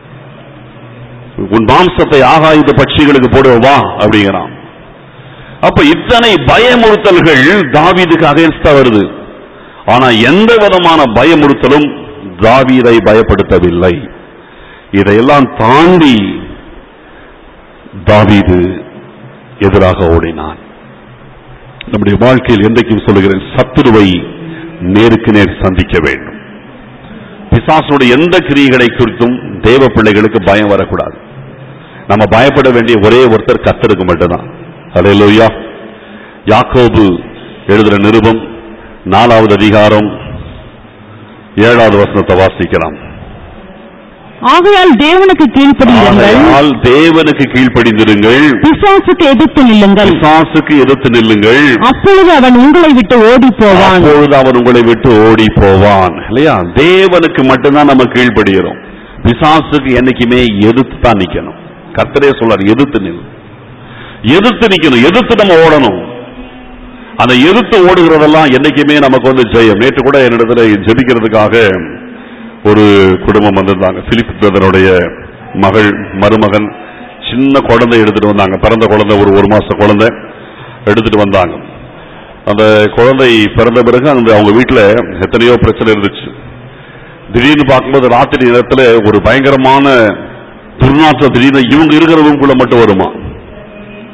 உன் மாம்சத்தை ஆகாயுத பட்சிகளுக்கு போடுவா அப்படிங்கிறான் அப்ப இத்தனை பயமுறுத்தல்கள் தாவீதுக்கு அகேன்ஸ்டா வருது ஆனா எந்த விதமான பயமுறுத்தலும் தாவீதை பயப்படுத்தவில்லை இதையெல்லாம் தாண்டி தாவீது எதிராக ஓடினான் நம்முடைய வாழ்க்கையில் என்றைக்கும் சொல்லுகிறேன் சத்துருவை நேருக்கு நேர் சந்திக்க வேண்டும் பிசாசனுடைய எந்த கிரியைகளை குறித்தும் தேவ பிள்ளைகளுக்கு பயம் வரக்கூடாது நம்ம பயப்பட வேண்டிய ஒரே ஒருத்தர் கத்தருக்கு மட்டும்தான் அல்லேலூயா யாக்கோபு எழுதுற நிருபம் நாலாவது அதிகாரம் ஏழாவது வசனத்தை வாசிக்கலாம் ஆகையால் தேவனுக்கு கீழ்ப்படியுங்கள் ஆகையால் தேவனுக்கு கீழ்ப்படிந்திருங்கள் பிசாசுக்கு எதிர்த்து நில்லுங்கள் பிசாசுக்கு எதிர்த்து நில்லுங்கள் அப்பொழுது அவன் உங்களை விட்டு ஓடி போவான் அப்பொழுது அவன் உங்களை விட்டு ஓடி போவான் இல்லையா தேவனுக்கு மட்டும்தான் நம்ம கீழ்ப்படுகிறோம் பிசாசுக்கு என்னைக்குமே எதிர்த்து தான் நிக்கணும் கர்த்தரே சொல்றார் எதிர்த்து நில் எதிர்த்து நிக்கணும் எதிர்த்து நம்ம ஓடணும் அந்த எதிர்த்து ஓடுகிறதெல்லாம் என்னைக்குமே நமக்கு வந்து ஜெயம் நேற்று கூட என்னிடத்துல ஜெபிக்கிறதுக்காக ஒரு குடும்பம் வந்திருந்தாங்க பிலிப் பிரதருடைய மகள் மருமகன் சின்ன குழந்தை எடுத்துட்டு வந்தாங்க பிறந்த குழந்தை ஒரு ஒரு மாச குழந்தை எடுத்துட்டு வந்தாங்க அந்த குழந்தை பிறந்த பிறகு அந்த அவங்க வீட்டுல எத்தனையோ பிரச்சனை இருந்துச்சு திடீர்னு பார்க்கும்போது ராத்திரி நேரத்துல ஒரு பயங்கரமான துர்நாற்றம் திடீர்னு இவங்க இருக்கிற ரூம்குள்ள மட்டும் வருமா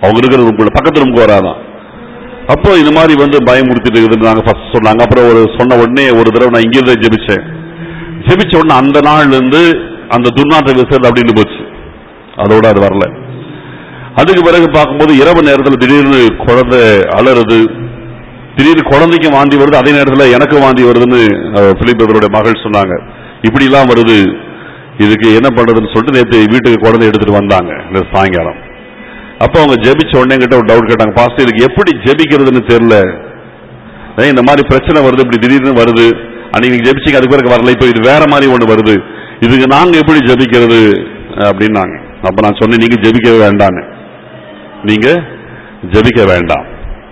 அவங்க இருக்கிற ரூம்குள்ள பக்கத்து ரூமுக்கு வராதான் அப்போ இந்த மாதிரி வந்து பயமுறுத்திட்டு இருக்குதுன்னு நாங்க ஃபர்ஸ்ட் சொன்னாங்க அப்புறம் ஒரு சொன்ன உடனே ஒரு தடவை நான் இங்கிருந்து ஜெபிச்சேன் ஜெபிச்ச உடனே அந்த நாள்ல இருந்து அந்த துர்நாற்ற விசது அப்படின்னு போச்சு அதோட அது வரல அதுக்கு பிறகு பார்க்கும்போது இரவு நேரத்தில் திடீர்னு குழந்தை அலறுது திடீர்னு குழந்தைக்கு வாந்தி வருது அதே நேரத்தில் எனக்கு வாந்தி வருதுன்னு அஹ், பிலிப் பிரதருடைய மகள் சொன்னாங்க இப்படி எல்லாம் வருது இதுக்கு என்ன பண்றதுன்னு சொல்லிட்டு நேற்று வீட்டுக்கு குழந்தை எடுத்துட்டு வந்தாங்க இந்த சாயங்காலம் அப்போ அவங்க ஜெபிச்ச உடனே கிட்ட ஒரு டவுட் கேட்டாங்க பாஸ்டர் இதுக்கு எப்படி ஜெபிக்கிறதுன்னு தெரியல ஏன் இந்த மாதிரி பிரச்சனை வருது இப்படி திடீர்னு வருது அன்னைக்கு நீங்க ஜெபிச்சீங்க அதுக்கு பிறகு வரல இப்போ இது வேற மாதிரி ஒண்ணு வருது இதுக்கு நாங்க எப்படி ஜெபிக்கிறது அப்படின்னாங்க அப்ப நான் சொன்னேன் நீங்க ஜெபிக்க வேண்டான்னு நீங்க ஜெபிக்க வேண்டாம்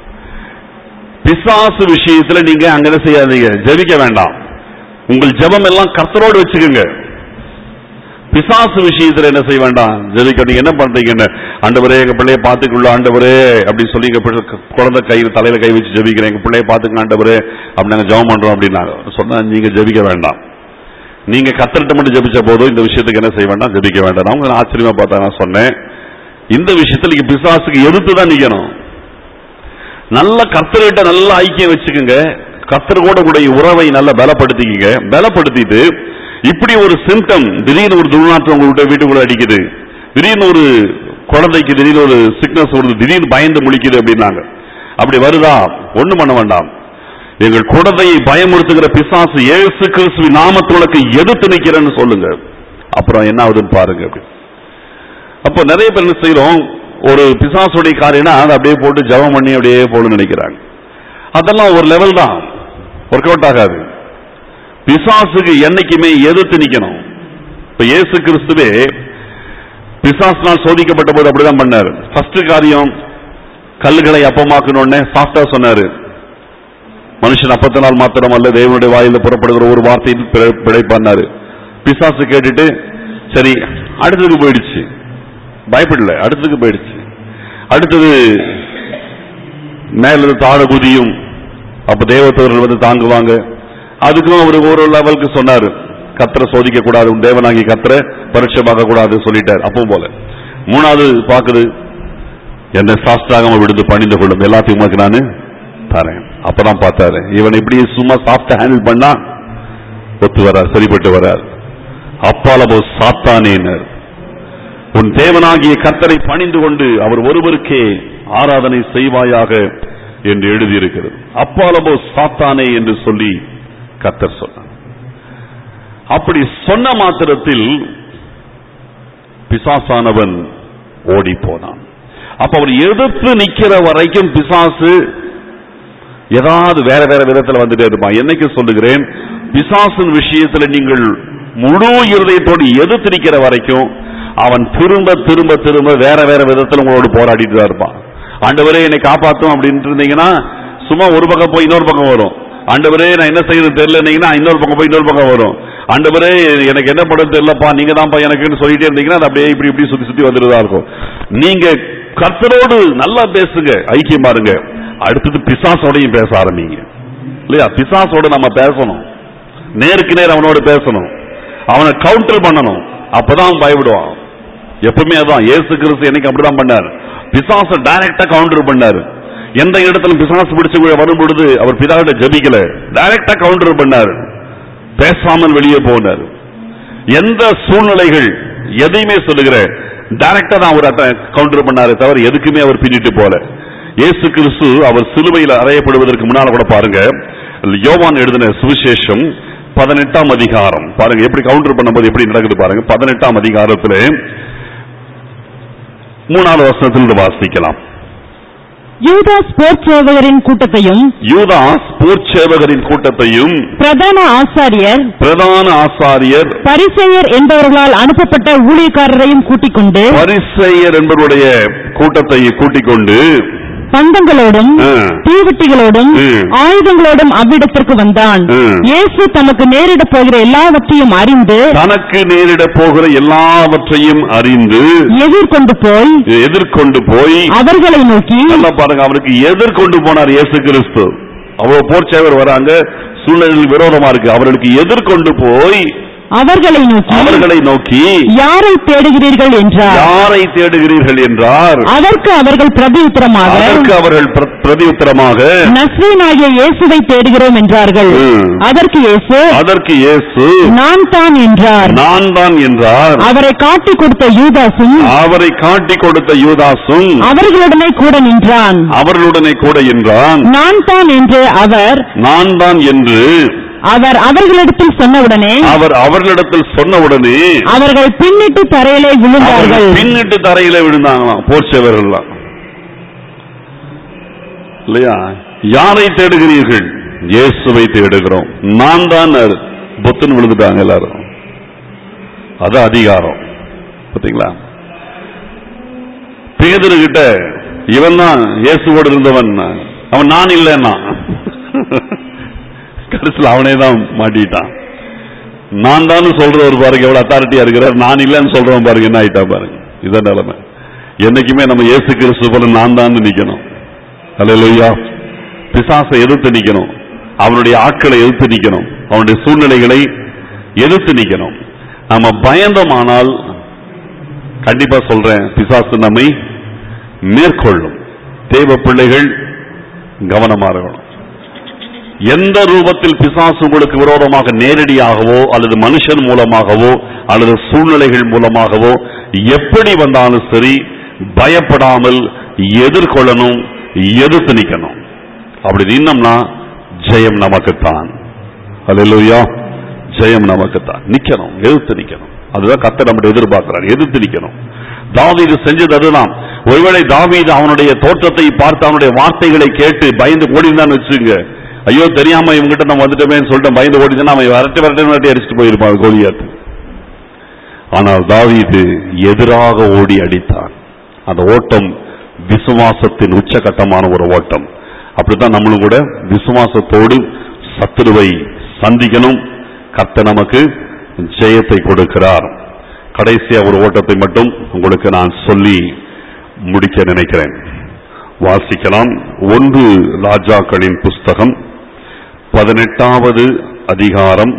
பிசாசு விஷயத்துல நீங்க அங்க என்ன செய்யாதீங்க ஜெபிக்க வேண்டாம் உங்கள் ஜெபம் எல்லாம் கர்த்தரோடு வச்சுக்கோங்க பிசாசு விஷயத்துல என்ன செய்ய வேண்டாம் ஜெபிக்க நீங்க என்ன பண்றீங்கன்னு ஆண்டவரே எங்க பிள்ளைய பாத்துக்குள்ள ஆண்டவரே அப்படின்னு சொல்லி எங்க பிள்ளை குழந்தை கையில் தலையில கை வச்சு ஜெபிக்கிறேன் எங்க பிள்ளைய பாத்துக்கணும் ஆண்டவரே அப்படி நாங்க ஜெபம் பண்றோம் அப்படின்னாங்க சொன்னா நீங்க ஜெபிக்க வேண்டாம் நீங்க கத்தர்கிட்ட மட்டும் ஜெபிச்ச போதும் இந்த விஷயத்துக்கு என்ன செய்ய வேண்டாம் ஜெபிக்க வேண்டாம் அவங்க ஆச்சரியமா பார்த்தா நான் சொன்னேன் இந்த விஷயத்துல நீங்க பிசாசுக்கு எதிர்த்து தான் நிக்கணும் நல்ல கர்த்தர்கிட்ட நல்ல ஐக்கியம் வச்சுக்கோங்க கர்த்தர் கூட கூடிய உறவை நல்லா பலப்படுத்திக்கங்க பலப்படுத்திட்டு இப்படி ஒரு சிம்டம் திடீர்னு ஒரு துர்நாற்றம் உங்கள்கிட்ட வீட்டுக்குள்ள அடிக்குது திடீர்னு ஒரு குழந்தைக்கு திடீர்னு ஒரு சிக்னஸ் வருது திடீர்னு பயந்து முழிக்குது அப்படின்னாங்க அப்படி வருதா ஒண்ணு பண்ண வேண்டாம் எங்கள் குழந்தையை பயமுறுத்துகிற பிசாசு இயேசு கிறிஸ்துவின் நாமத்துலக்கு எதிர்த்து நிக்கிறேன்னு சொல்லுங்க அப்புறம் என்ன ஆகுதுன்னு பாருங்க அப்படி. அப்போ நிறைய பேர் என்ன செய்யறோம் ஒரு பிசாசுடைய காரியம்னா அதை அப்படியே போட்டு ஜெபம் பண்ணி அப்படியே போகணும்னு நினைக்கிறாங்க அதெல்லாம் ஒரு லெவல் தான் ஒர்க் அவுட் ஆகாது பிசாசுக்கு என்னைக்குமே எதிர்த்து நிக்கணும் இப்ப இயேசு கிறிஸ்துவே பிசாசினால் சோதிக்கப்பட்ட போது அப்படிதான் பண்ணாரு ஃபர்ஸ்ட் காரியம் கல்லுகளை அப்பமாக்கணும்னே சாஃப்டா சொன்னாரு மனுஷன் அப்பத்தினால் மாத்திரம் அல்ல தேவனுடைய வாயில புறப்படுகிற ஒரு வார்த்தையில் பிழை- பிழைப்பான்னாரு பிசாசு கேட்டுட்டு சரி அடுத்ததுக்கு போயிடுச்சு பயப்படல அடுத்ததுக்கு போயிடுச்சு அடுத்தது மேல தாழ குதியும் அப்ப தேவத்தவர்கள் வந்து தாங்குவாங்க அதுக்கும் அவர் ஒரு லெவலுக்கு சொன்னாரு கத்தரை சோதிக்க கூடாது உன் தேவனாகி கத்தரை பரீட்சை பார்க்க கூடாது சொல்லிட்டார் அப்போ போல மூணாவது பாக்குது என்னை சாஸ்திராகம விடுத்து பணிந்து கொள்ளும் எல்லாத்தையும் உனக்கு நானு தரேன் அப்பதான் பார்த்தாரு இவன் இப்படி சும்மா சாஃப்டா ஹேண்டில் பண்ணா ஒத்து வரார் சரிப்பட்டு வரார் அப்பாலபோ சாத்தானேனர் உன் தேவனாகிய கர்த்தரை பணிந்து கொண்டு அவர் ஒருவருக்கே ஆராதனை செய்வாயாக என்று எழுதியிருக்கிறது அப்பாலபோ சாத்தானே என்று சொல்லி கர்த்தர் சொன்னார் அப்படி சொன்ன மாத்திரத்தில் பிசாசானவன் ஓடி போனான் அப்ப அவர் எதிர்த்து நிக்கிற வரைக்கும் பிசாசு ஏதாவது வேற வேற விதத்துல வந்துட்டே இருப்பான் என்னைக்கு சொல்லுகிறேன் பிசாசின் விஷயத்துல நீங்கள் முழு இருதயத்தோடு எதிர்த்து நிக்கிற வரைக்கும் அவன் திரும்ப திரும்ப திரும்ப வேற வேற விதத்துல உங்களோடு போராடிட்டு தான் இருப்பான் ஆண்டவரே என்னை காப்பாத்தும் அப்படின்ட்டு இருந்தீங்கன்னா சும்மா ஒரு பக்கம் போய் இன்னொரு பக்கம் வரும் ஆண்டவரே நான் என்ன செய்யறது தெரியலன்னீங்கன்னா இன்னொரு பக்கம் போய் இன்னொரு பக்கம் வரும் ஆண்டவரே எனக்கு என்ன பண்றது தெரியலப்பா நீங்க தான்ப்பா எனக்குன்னு சொல்லிட்டே இருந்தீங்கன்னா அது அப்படியே இப்படி இப்படி சுத்தி சுத்தி வந்துட்டுதான் இருக்கும் நீங்க கர்த்தரோடு நல்லா பேசுங்க ஐக்கியம் பாருங்க அடுத்தது பிசாசோடையும் பேச ஆரம்பிங்க இல்லையா பிசாசோட நம்ம பேசணும் நேருக்கு நேர் அவனோட பேசணும் அவனை கவுண்டர் பண்ணணும் அப்பதான் அவன் பயப்படுவான் எப்பவுமே அதான் இயேசு கிறிஸ்து என்னைக்கு அப்படிதான் பண்ணார் பிசாச டைரக்டா கவுண்டர் பண்ணாரு எந்த இடத்துல பிசாசு பிடிச்சு வரும் பொழுது அவர் பிதாவிட்ட ஜெபிக்கல டைரக்டா கவுண்டர் பண்ணாரு பேசாமல் வெளியே போனார் எந்த சூழ்நிலைகள் எதையுமே சொல்லுகிற டைரக்டா தான் அவர் கவுண்டர் பண்ணாரே தவிர எதுக்குமே அவர் பின்னிட்டு போல இயேசு கிறிஸ்து அவர் சிலுவையில் அறையப்படுவதற்கு முன்னால கூட பாருங்க யோவான் எழுதின சுவிசேஷம் பதினெட்டாம் அதிகாரம் பாருங்க எப்படி கவுண்டர் பண்ணும்போது எப்படி நடக்குது பாருங்க பதினெட்டாம் அதிகாரத்துல மூணாவது வசனத்திலிருந்து வாசிக்கலாம் யூதாஸ் போர்ச் சேவகரின் கூட்டத்தையும் யூதாஸ் போர்ச்சேவகரின் கூட்டத்தையும் பிரதான ஆசாரியர் பிரதான ஆசாரியர் பரிசேயர் என்பவர்களால் அனுப்பப்பட்ட ஊழியக்காரரையும் கூட்டிக் கொண்டு பரிசெயர் என்பவருடைய கூட்டத்தை கூட்டிக் கொண்டு பந்தங்களோடும் ம். தீவெட்டிகளோடும் ம். ஆயுதங்களோடும் அவ்விடத்திற்கு வந்தான் ம். இயேசு தமக்கு நேரிட போகிற எல்லாவற்றையும் அறிந்து தனக்கு நேரிட போகிற எல்லாவற்றையும் அறிந்து எதிர்கொண்டு போய் எதிர்கொண்டு போய் அவர்களை நோக்கி நல்லா பாருங்க அவருக்கு எதிர்கொண்டு போனார் இயேசு கிறிஸ்து அவ்வளவு போர்ச்சேவர் வராங்க சூழ்நிலையில் விரோதமா இருக்கு அவர்களுக்கு எதிர்கொண்டு போய் அவர்களை நோக்கி அவர்களை நோக்கி யாரை தேடுகிறீர்கள் என்றார் யாரை தேடுகிறீர்கள் என்றார் அதற்கு அவர்கள் பிரதியுத்தரமாக அதற்கு அவர்கள் பிர- பிரதியுத்தரமாக நஸ்ரீனாகிய இயேசுவை தேடுகிறோம் என்றார்கள் ம். அதற்கு இயேசு அதற்கு இயேசு நான் தான் என்றார் நான் தான் என்றார் அவரை காட்டிக் கொடுத்த யூதாசும் அவரை காட்டி கொடுத்த யூதாசும் அவர்களுடனே கூட நின்றான் அவர்களுடனே கூட என்றான் நான் தான் என்று அவர் நான் தான் என்று அவர் அவர்களிடத்தில் சொன்னவுடனே அவர் அவர்களிடத்தில் சொன்னவுடனே அவர்கள் பின்னிட்டு தரையிலே விழுந்தார்கள் அவர்கள் பின்னிட்டு தரையில விழுந்தாங்களாம் போர்ச்சவர்கள்லாம் இல்லையா யாரை தேடுகிறீர்கள் இயேசுவை தேடுகிறோம் நான் தான் புத்துன்னு விழுந்துட்டாங்க எல்லாரும் அது அதிகாரம் பாத்தீங்களா பேதுரு கிட்ட இவன் தான் இயேசுவோடு இருந்தவன் அவன் நான் இல்லைன்னா கடைசியில் அவனே தான் மாட்டிட்டான் நான் தான் சொல்றவர் பாருங்க எவ்வளவு அத்தாரிட்டியா இருக்கிறார் நான் இல்லைன்னு சொல்றவன் பாருங்க என்ன ஆயிட்டா பாருங்க இதான் நிலைமை என்னைக்குமே நம்ம இயேசு கிறிஸ்து போல நான் தான் நிக்கணும் அல்லையா பிசாசை எதிர்த்து நிக்கணும் அவனுடைய ஆட்களை எதிர்த்து நிக்கணும் அவனுடைய சூழ்நிலைகளை எதிர்த்து நிக்கணும் நம்ம பயந்தோமானால் கண்டிப்பா சொல்றேன் பிசாசு நம்மை மேற்கொள்ளும் தேவ பிள்ளைகள் கவனமா இருக்கணும் எந்த ரூபத்தில் பிசாசு உங்களுக்கு விரோதமாக நேரடியாகவோ அல்லது மனுஷன் மூலமாகவோ அல்லது சூழ்நிலைகள் மூலமாகவோ எப்படி வந்தாலும் சரி பயப்படாமல் எதிர்கொள்ளணும் எதிர்த்து நிக்கணும் அப்படி நின்னோம்னா ஜெயம் நமக்குத்தான் அல்லேலூயா ஜெயம் நமக்குத்தான் நிக்கணும் எதிர்த்து நிக்கணும் அதுதான் கத்த நம்முடைய எதிர்பார்க்கிறார் எதிர்த்து நிக்கணும் தாவீது செஞ்சது அதுதான் ஒருவேளை தாவீது அவனுடைய தோற்றத்தை பார்த்து அவனுடைய வார்த்தைகளை கேட்டு பயந்து ஓடிந்தான்னு வச்சுங்க ஐயோ தெரியாம இவங்கிட்ட நம்ம வந்துட்டோமேன்னு சொல்லிட்டு பயந்து ஓடிச்சுன்னா அவன் வரட்டு வரட்டு வரட்டி அடிச்சுட்டு போயிருப்பான் கோலியாத்து ஆனால் தாவீது எதிராக ஓடி அடித்தான் அந்த ஓட்டம் விசுவாசத்தின் உச்சகட்டமான ஒரு ஓட்டம் அப்படித்தான் நம்மளும் கூட விசுவாசத்தோடு சத்துருவை சந்திக்கணும் கர்த்தர் நமக்கு ஜெயத்தை கொடுக்கிறார் கடைசியா ஒரு ஓட்டத்தை மட்டும் உங்களுக்கு நான் சொல்லி முடிக்க நினைக்கிறேன் வாசிக்கலாம் ஒன்று ராஜாக்களின் புஸ்தகம் பதினெட்டாவது அதிகாரம்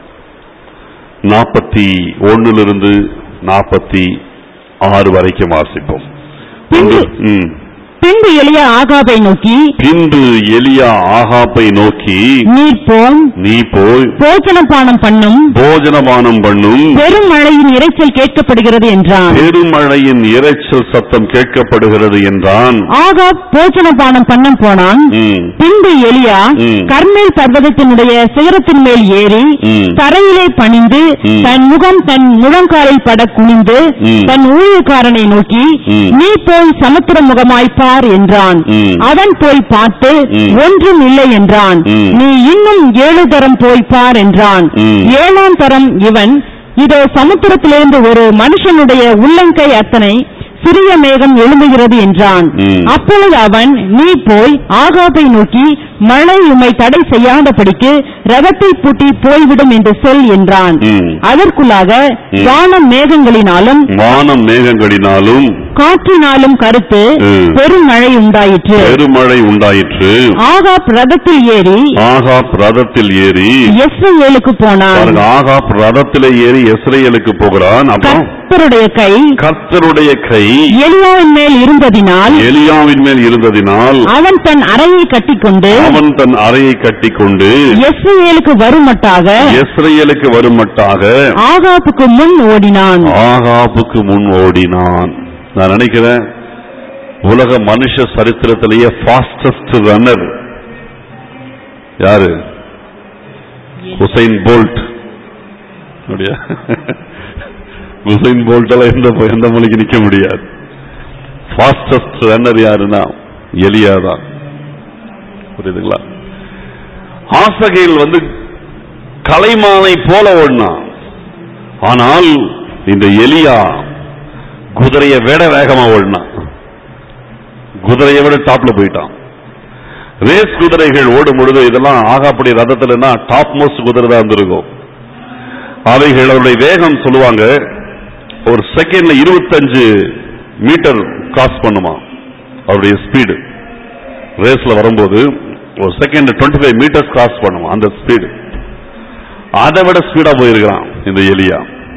நாற்பத்தி ஒன்னிலிருந்து நாற்பத்தி ஆறு வரைக்கும் வாசிப்போம் பின்பு ம். பின்பு எளியா ஆகாபை நோக்கி பின்பு எலியா ஆகாப்பை நோக்கி நீர் போம் நீ போய் போஜனபானம் பண்ணும் போஜனபானம் பண்ணும் பெரும் மழையின் இரைச்சல் கேட்கப்படுகிறது என்றான் பெருமழையின் இரைச்சல் சத்தம் கேட்கப்படுகிறது என்றான் ஆகாப் போஜனபானம் பண்ண போனான் ம், பின்பு எலியா ம். கர்மேல் பர்வதத்தினுடைய சிகரத்தின் மேல் ஏறி ம். தரையிலே பணிந்து ம். தன் முகம் தன் முழங்காலில் பட குனிந்து ம். தன் ஊழியக்காரனை நோக்கி ம். நீ போய் சமுத்திர முகமாய் பார் என்றான் ம். அவன் போய் பார்த்து ம். ஒன்றும் இல்லை என்றான் ம். நீ இன்னும் ஏழு தரம் போய் பார் என்றான் ம். ஏழாம் தரம் இவன் இதோ சமுத்திரத்திலிருந்து ஒரு மனுஷனுடைய உள்ளங்கை அத்தனை சிறிய மேகம் எழும்புகிறது என்றான் ம். அப்பொழுது அவன் நீ போய் ஆகாபை நோக்கி மழை உம்மை தடை செய்யாதபடிக்கு ரதத்தை பூட்டி போய்விடும் என்று சொல் என்றான் ம். அதற்குள்ளாக ம். வானம் மேகங்களினாலும் வானம் மேகங்களினாலும் காற்றினாலும் கருத்து ம். பெரும் மழை உண்டாயிற்று பெருமழை உண்டாயிற்று ஆகாப் ரதத்தில் ஏறி ஆகாப் ரதத்தில் ஏறி எஸ்ரேலுக்கு போனான் பாருங்க ஆகாப் ரதத்திலே ஏறி இஸ்ரேலுக்கு போகிறான் அப்புறம் கர்த்தருடைய கை கர்த்தருடைய கை எலியாவின் மேல் இருந்ததினால் எலியாவின் மேல் இருந்ததினால் அவன் தன் அறையை கட்டிக்கொண்டு அவன் தன் அறையை கட்டிக்கொண்டு எஸ்ரேலுக்கு வருமட்டாக இஸ்ரேலுக்கு வருமட்டாக ஆகாப்புக்கு முன் ஓடினான் ஆகாப்புக்கு முன் ஓடினான் நான் நினைக்கிறேன் உலக மனுஷ சரித்திரத்திலேயே ஃபாஸ்டஸ்ட் ரன்னர் யாரு ஹுசைன் போல்ட் அப்படியா ஹுசைன் போல்ட் எல்லாம் எந்த எந்த மொழிக்கு நிக்க முடியாது ஃபாஸ்டஸ்ட் ரன்னர் யாருன்னா எலியா தான் புரியுதுங்களா ஆசகையில் வந்து கலைமானை போல ஓடினான் ஆனால் இந்த எலியா குதிரையை விட வேகமா ஓடினான் குதிரையை விட டாப்ல போயிட்டான் ரேஸ் குதிரைகள் ஓடும் பொழுது இதெல்லாம் ஆகாப்படி ரதத்துலன்னா டாப் மோஸ்ட் குதிரை தான் இருந்திருக்கும் அவைகள் அவருடைய வேகம் சொல்லுவாங்க ஒரு செகண்ட்ல இருபத்தஞ்சு மீட்டர் கிராஸ் பண்ணுமா அவருடைய ஸ்பீடு ரேஸ்ல வரும்போது ஒரு second twenty five meters cross பண்ணுமா அந்த ஸ்பீடு அதை விட ஸ்பீடா போயிருக்கிறான் இந்த எலியா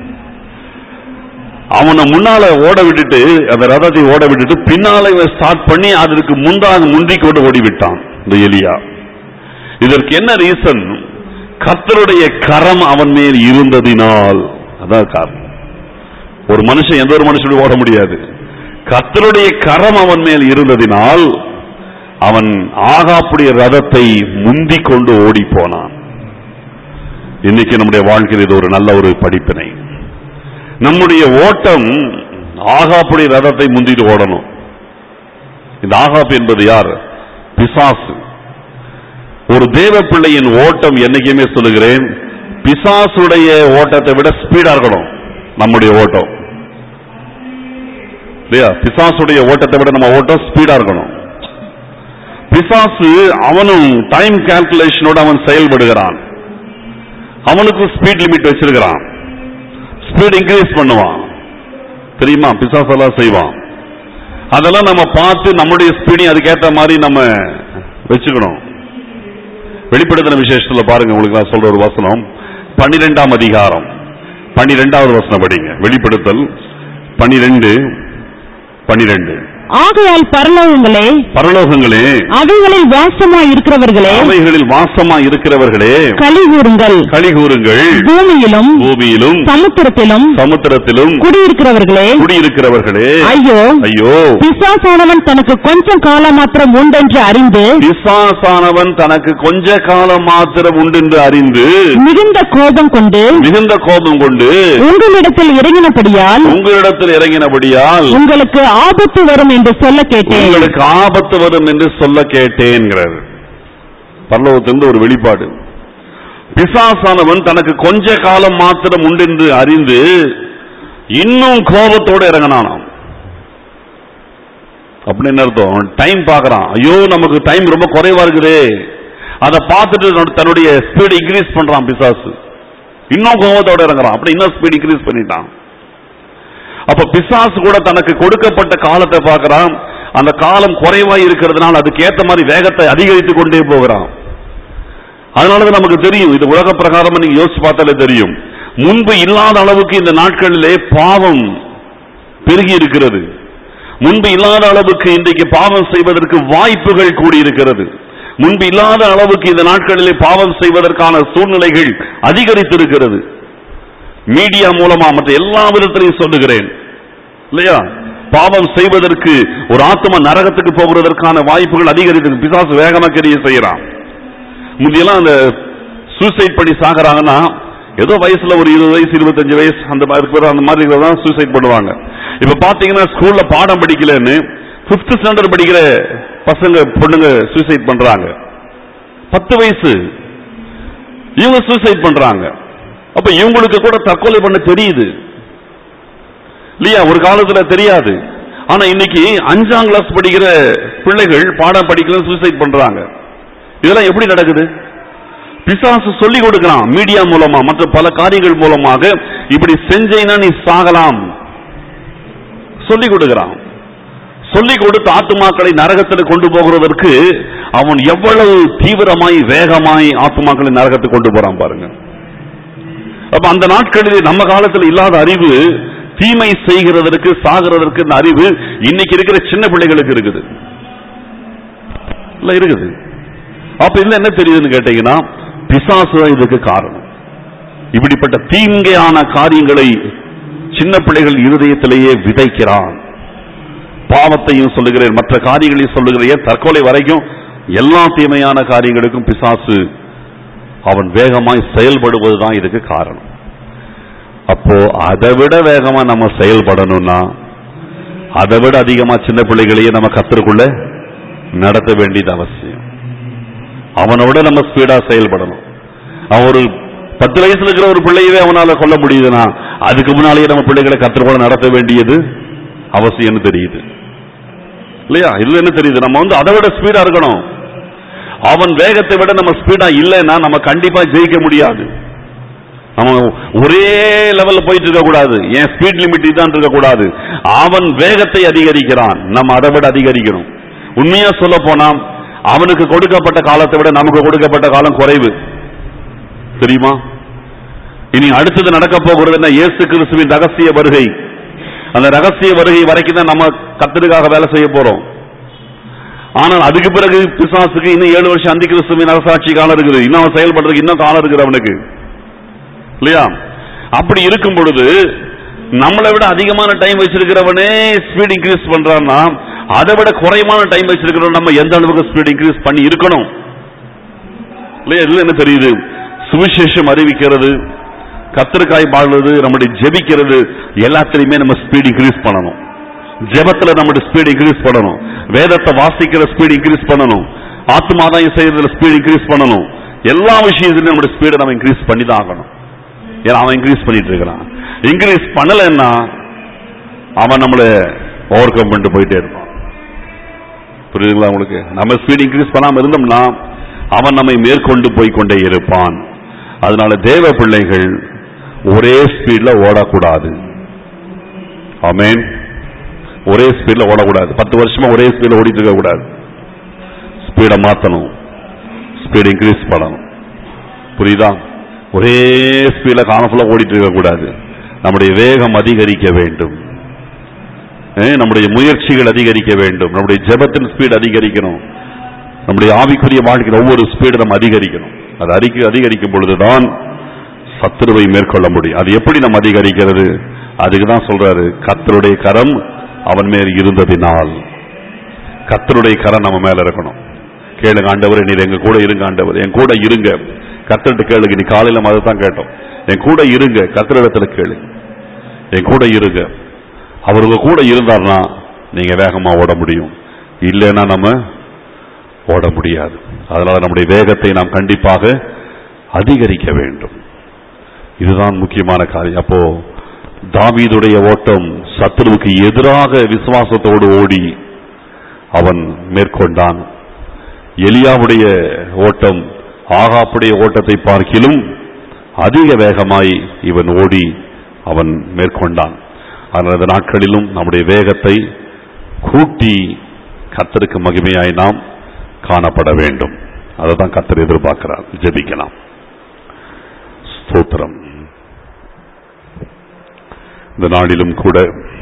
அவனை முன்னால ஓட விட்டுட்டு அந்த ரதத்தை ஓட விட்டுட்டு பின்னால இவன் ஸ்டார்ட் பண்ணி அதற்கு முந்தாக முந்திக் கொண்டு ஓடி விட்டான் இந்த எலியா இதற்கு என்ன ரீசன் கர்த்தருடைய கரம் அவன் மேல் இருந்ததினால் அதான் காரணம் ஒரு மனுஷன் எந்த ஒரு மனுஷனும் ஓட முடியாது கர்த்தருடைய கரம் அவன் மேல் இருந்ததினால் அவன் ஆகாப்புடைய ரதத்தை முந்திக் கொண்டு ஓடி போனான் இன்னைக்கு நம்முடைய வாழ்க்கையில் இது ஒரு நல்ல ஒரு படிப்பினை நம்முடைய ஓட்டம் ஆகாப்புடைய ரதத்தை முந்திட்டு ஓடணும் இந்த ஆகாப் என்பது யார் பிசாசு ஒரு தேவ பிள்ளையின் ஓட்டம் என்னைக்குமே சொல்லுகிறேன் பிசாசுடைய ஓட்டத்தை விட ஸ்பீடா இருக்கணும் நம்முடைய ஓட்டம் இல்லையா பிசாசுடைய ஓட்டத்தை விட நம்ம ஓட்டம் ஸ்பீடா இருக்கணும் பிசாசு அவனும் டைம் கால்குலேஷனோட அவன் செயல்படுகிறான் அவனுக்கு ஸ்பீட் லிமிட் வச்சிருக்கிறான் ஸ்பீட் இன்க்ரீஸ் பண்ணுவான் தெரியுமா பிசாசெல்லாம் செய்வான் அதெல்லாம் நம்ம பார்த்து நம்முடைய ஸ்பீடையும் அதுக்கேற்ற மாதிரி நம்ம வச்சுக்கணும் வெளிப்படுத்தின விசேஷத்துல பாருங்க உங்களுக்கு நான் சொல்ற ஒரு வசனம் பன்னிரெண்டாம் அதிகாரம் பன்னிரெண்டாவது வசனம் படிங்க வெளிப்படுத்தல் பன்னிரெண்டு பன்னிரெண்டு ஆகையால் பரலோகங்களே பரலோகங்களே அவைகளில் வாசமாய் இருக்கிறவர்களே அவைகளில் வாசமா இருக்கிறவர்களே களி கூறுங்கள் களி கூறுங்கள் பூமியிலும் பூமியிலும் சமுத்திரத்திலும் சமுத்திரத்திலும் குடியிருக்கிறவர்களே குடியிருக்கிறவர்களே ஐயோ ஐயோ பிசாசானவன் தனக்கு கொஞ்சம் காலம் மாத்திரம் உண்டென்று அறிந்து பிசாசானவன் தனக்கு கொஞ்ச காலம் மாத்திரம் உண்டென்று அறிந்து மிகுந்த கோபம் கொண்டு மிகுந்த கோபம் கொண்டு உங்களிடத்தில் இறங்கினபடியால் உங்களிடத்தில் இறங்கினபடியால் உங்களுக்கு ஆபத்து வரும் என்று சொல்ல கேட்டேன் உங்களுக்கு ஆபத்து வரும் என்று சொல்ல கேட்டேன்கிறார் பரலோகத்திலிருந்து ஒரு வெளிப்பாடு பிசாசானவன் தனக்கு கொஞ்ச காலம் மாத்திரம் உண்டென்று அறிந்து இன்னும் கோபத்தோடு இறங்கினானாம் அப்படின்னு அர்த்தம் அவன் டைம் பார்க்கறான் ஐயோ நமக்கு டைம் ரொம்ப குறைவா இருக்குதே அதை பார்த்துட்டு தன்னோட- தன்னுடைய ஸ்பீடு இன்க்ரீஸ் பண்றான் பிசாசு இன்னும் கோபத்தோட இறங்குறான் அப்படி இன்னும் ஸ்பீட் இன்க்ரீஸ் பண்ணிட்டான் அப்ப பிசாசு கூட தனக்கு கொடுக்கப்பட்ட காலத்தை பார்க்கறான் அந்த காலம் குறைவா இருக்கிறதுனால அதுக்கு ஏத்த மாதிரி வேகத்தை அதிகரித்து கொண்டே போகிறான் அதனாலதான் நமக்கு தெரியும் இது உலக பிரகாரம் நீங்க யோசிச்சு பார்த்தாலே தெரியும் முன்பு இல்லாத அளவுக்கு இந்த நாட்களிலே பாவம் பெருகி இருக்கிறது முன்பு இல்லாத அளவுக்கு இன்றைக்கு பாவம் செய்வதற்கு வாய்ப்புகள் கூடியிருக்கிறது முன்பு இல்லாத அளவுக்கு இந்த நாட்களிலே பாவம் செய்வதற்கான சூழ்நிலைகள் அதிகரித்திருக்கிறது மீடியா மூலமா மற்ற எல்லா விதத்திலையும் சொல்லுகிறேன் இல்லையா பாவம் செய்வதற்கு ஒரு ஆத்ம நரகத்துக்கு போகிறதற்கான வாய்ப்புகள் அதிகரித்து பிசாசு வேகமா கிரிய செய்யறான் முந்தியெல்லாம் அந்த சூசைட் பண்ணி சாகுறாங்கன்னா ஏதோ வயசுல ஒரு இருபது வயசு இருபத்தஞ்சு வயசு அந்த மாதிரி இருக்கிற அந்த மாதிரி தான் சூசைட் பண்ணுவாங்க இப்ப பாத்தீங்கன்னா ஸ்கூல்ல பாடம் படிக்கலன்னு பிப்த் ஸ்டாண்டர்ட் படிக்கிற பசங்க பொண்ணுங்க சூசைட் பண்றாங்க பத்து வயசு இவங்க சூசைட் பண்றாங்க அப்ப இவங்களுக்கு கூட தற்கொலை பண்ண தெரியுது இல்லையா ஒரு காலத்துல தெரியாது ஆனா இன்னைக்கு அஞ்சாம் கிளாஸ் படிக்கிற பிள்ளைகள் பாடம் படிக்கல சூசைட் பண்றாங்க இதெல்லாம் எப்படி நடக்குது பிசாசு சொல்லி கொடுக்கிறான் மீடியா மூலமா மற்ற பல காரியங்கள் மூலமாக இப்படி செஞ்சேன்னா நீ சாகலாம் சொல்லி கொடுக்கிறான் சொல்லி கொடுத்த ஆத்துமாக்களை நரகத்தில் கொண்டு போகிறதற்கு அவன் எவ்வளவு தீவிரமாய் வேகமாய் ஆத்துமாக்களை நரகத்துக்கு கொண்டு போறான் பாருங்க அப்ப அந்த நாட்களிலே நம்ம காலத்துல இல்லாத அறிவு தீமை செய்கிறதற்கு சாகிறதற்கு இந்த அறிவு இன்னைக்கு இருக்கிற சின்ன பிள்ளைகளுக்கு இருக்குது இல்ல இருக்குது அப்ப இதுல என்ன தெரியுதுன்னு கேட்டீங்கன்னா பிசாசு தான் இதுக்கு காரணம் இப்படிப்பட்ட தீங்கையான காரியங்களை சின்ன பிள்ளைகள் இருதயத்திலேயே விதைக்கிறான் பாவத்தையும் சொல்லுகிறேன் மற்ற காரியங்களையும் சொல்லுகிறேன் தற்கொலை வரைக்கும் எல்லா தீமையான காரியங்களுக்கும் பிசாசு அவன் வேகமாய் செயல்படுவதுதான் இதுக்கு காரணம் அப்போ அதை விட வேகமா நம்ம செயல்படணும்னா அதை விட அதிகமா சின்ன பிள்ளைகளையே நம்ம கத்தருக்குள்ள நடத்த வேண்டியது அவசியம் அவனை விட நம்ம ஸ்பீடா செயல்படணும் அவன் ஒரு பத்து வயசுல இருக்கிற ஒரு பிள்ளையவே அவனால கொல்ல முடியுதுன்னா அதுக்கு முன்னாலேயே நம்ம பிள்ளைகளை கத்தருக்குள்ள நடத்த வேண்டியது அவசியம்னு தெரியுது இல்லையா இதுல என்ன தெரியுது நம்ம வந்து அதை விட ஸ்பீடா இருக்கணும் அவன் வேகத்தை விட நம்ம ஸ்பீடா இல்லைன்னா நம்ம கண்டிப்பா ஜெயிக்க முடியாது நம்ம ஒரே லெவல்ல போயிட்டு இருக்க கூடாது என் ஸ்பீட் லிமிட் தான் இருக்க கூடாது அவன் வேகத்தை அதிகரிக்கிறான் நம்ம அதை விட அதிகரிக்கணும் உண்மையா சொல்ல போனா அவனுக்கு கொடுக்கப்பட்ட காலத்தை விட நமக்கு கொடுக்கப்பட்ட காலம் குறைவு தெரியுமா இனி அடுத்தது நடக்க போகிறது என்ன இயேசு கிறிஸ்துவின் ரகசிய வருகை அந்த ரகசிய வருகை வரைக்கும் தான் நம்ம கத்தருக்காக வேலை செய்ய போறோம் ஆனால் அதுக்கு பிறகு பிசாசுக்கு இன்னும் ஏழு வருஷம் அந்தி கிறிஸ்துவின் அரசாட்சி காலம் இருக்குது இன்னும் அவன் செயல்படுறதுக்கு இன்னும் காலம் இருக்குது அவனுக்கு இல்லையா அப்படி இருக்கும் பொழுது நம்மளை விட அதிகமான டைம் வச்சிருக்கிறவனே ஸ்பீட் இன்க்ரீஸ் பண்றான்னா அதை விட குறைவான டைம் வச்சிருக்கிறவன் நம்ம எந்த அளவுக்கு ஸ்பீட் இன்க்ரீஸ் பண்ணி இருக்கணும் இல்லையா இதுல என்ன தெரியுது சுவிசேஷம் அறிவிக்கிறது கத்திரக்காய் பாடுறது நம்முடைய ஜெபிக்கிறது எல்லாத்திலையுமே நம்ம ஸ்பீட் இன்க்ரீஸ் பண்ணணும் ஜெபத்துல நம்முடைய ஸ்பீட் இன்க்ரீஸ் பண்ணணும் வேதத்தை வாசிக்கிற ஸ்பீட் இன்க்ரீஸ் பண்ணணும் ஆத்மாதாயம் செய்யறதுல ஸ்பீட் இன்க்ரீஸ் பண்ணணும் எல்லா விஷயத்திலும் நம்முடைய ஸ்பீடை நம்ம இன்க்ரீஸ் பண்ணி தான் ஆகணும் ஏன்னா அவன் இன்க்ரீஸ் பண்ணிட்டு இருக்கிறான் இன்க்ரீஸ் பண்ணலைன்னா அவன் நம்மளை ஓவர் கம் பண்ணிட்டு போயிட்டே இருப்பான் புரியுதுங்களா உங்களுக்கு நம்ம ஸ்பீட் இன்க்ரீஸ் பண்ணாம இருந்தோம்னா அவன் நம்மை மேற்கொண்டு போய் கொண்டே இருப்பான் அதனால தேவ பிள்ளைகள் ஒரே ஸ்பீட்ல ஓடக்கூடாது ஆமென் ஒரே ஸ்பீட்ல ஓடக்கூடாது பத்து வருஷமா ஒரே ஸ்பீட்ல ஓடிட்டு இருக்க கூடாது ஸ்பீடை மாத்தணும் ஸ்பீட் இன்க்ரீஸ் பண்ணணும் புரியுதா ஒரே ஸ்பீட்ல காணஃபுல்லா ஓடிட்டு இருக்க கூடாது நம்முடைய வேகம் அதிகரிக்க வேண்டும் ஏ, நம்முடைய முயற்சிகள் அதிகரிக்க வேண்டும் நம்முடைய ஜெபத்தின் ஸ்பீட் அதிகரிக்கணும் நம்முடைய ஆவிக்குரிய வாழ்க்கையில் ஒவ்வொரு ஸ்பீடு நம்ம அதிகரிக்கணும் அது அதிக அதிகரிக்கும் பொழுதுதான் சத்துருவை மேற்கொள்ள முடியும் அது எப்படி நம்ம அதிகரிக்கிறது அதுக்கு தான் சொல்றாரு கத்தருடைய கரம் அவன் மேல் இருந்ததினால் கத்தருடைய கரம் நம்ம மேல இருக்கணும் கேளுங்க ஆண்டவரே நீர் எங்க கூட இருங்க ஆண்டவர் என் கூட இருங்க கத்தர்கிட்ட கேளுங்க நீ காலையில அதை தான் கேட்டோம் என் கூட இருங்க கத்தரிடத்துல கேளு என் கூட இருங்க அவர் உங்க கூட இருந்தார்னா நீங்க வேகமா ஓட முடியும் இல்லைன்னா நம்ம ஓட முடியாது அதனால நம்முடைய வேகத்தை நாம் கண்டிப்பாக அதிகரிக்க வேண்டும் இதுதான் முக்கியமான காரியம் அப்போ தாவீதுடைய ஓட்டம் சத்துருவுக்கு எதிராக விசுவாசத்தோடு ஓடி அவன் மேற்கொண்டான் எலியாவுடைய ஓட்டம் ஆகாப்புடைய ஓட்டத்தை பார்க்கிலும் அதிக வேகமாய் இவன் ஓடி அவன் மேற்கொண்டான் அதனால் இந்த நாட்களிலும் நம்முடைய வேகத்தை கூட்டி கத்தருக்கு மகிமையாய் நாம் காணப்பட வேண்டும் அதை தான் கத்தர் எதிர்பார்க்கிறார் ஜெபிக்கலாம் ஸ்தோத்திரம் இந்த நாளிலும் கூட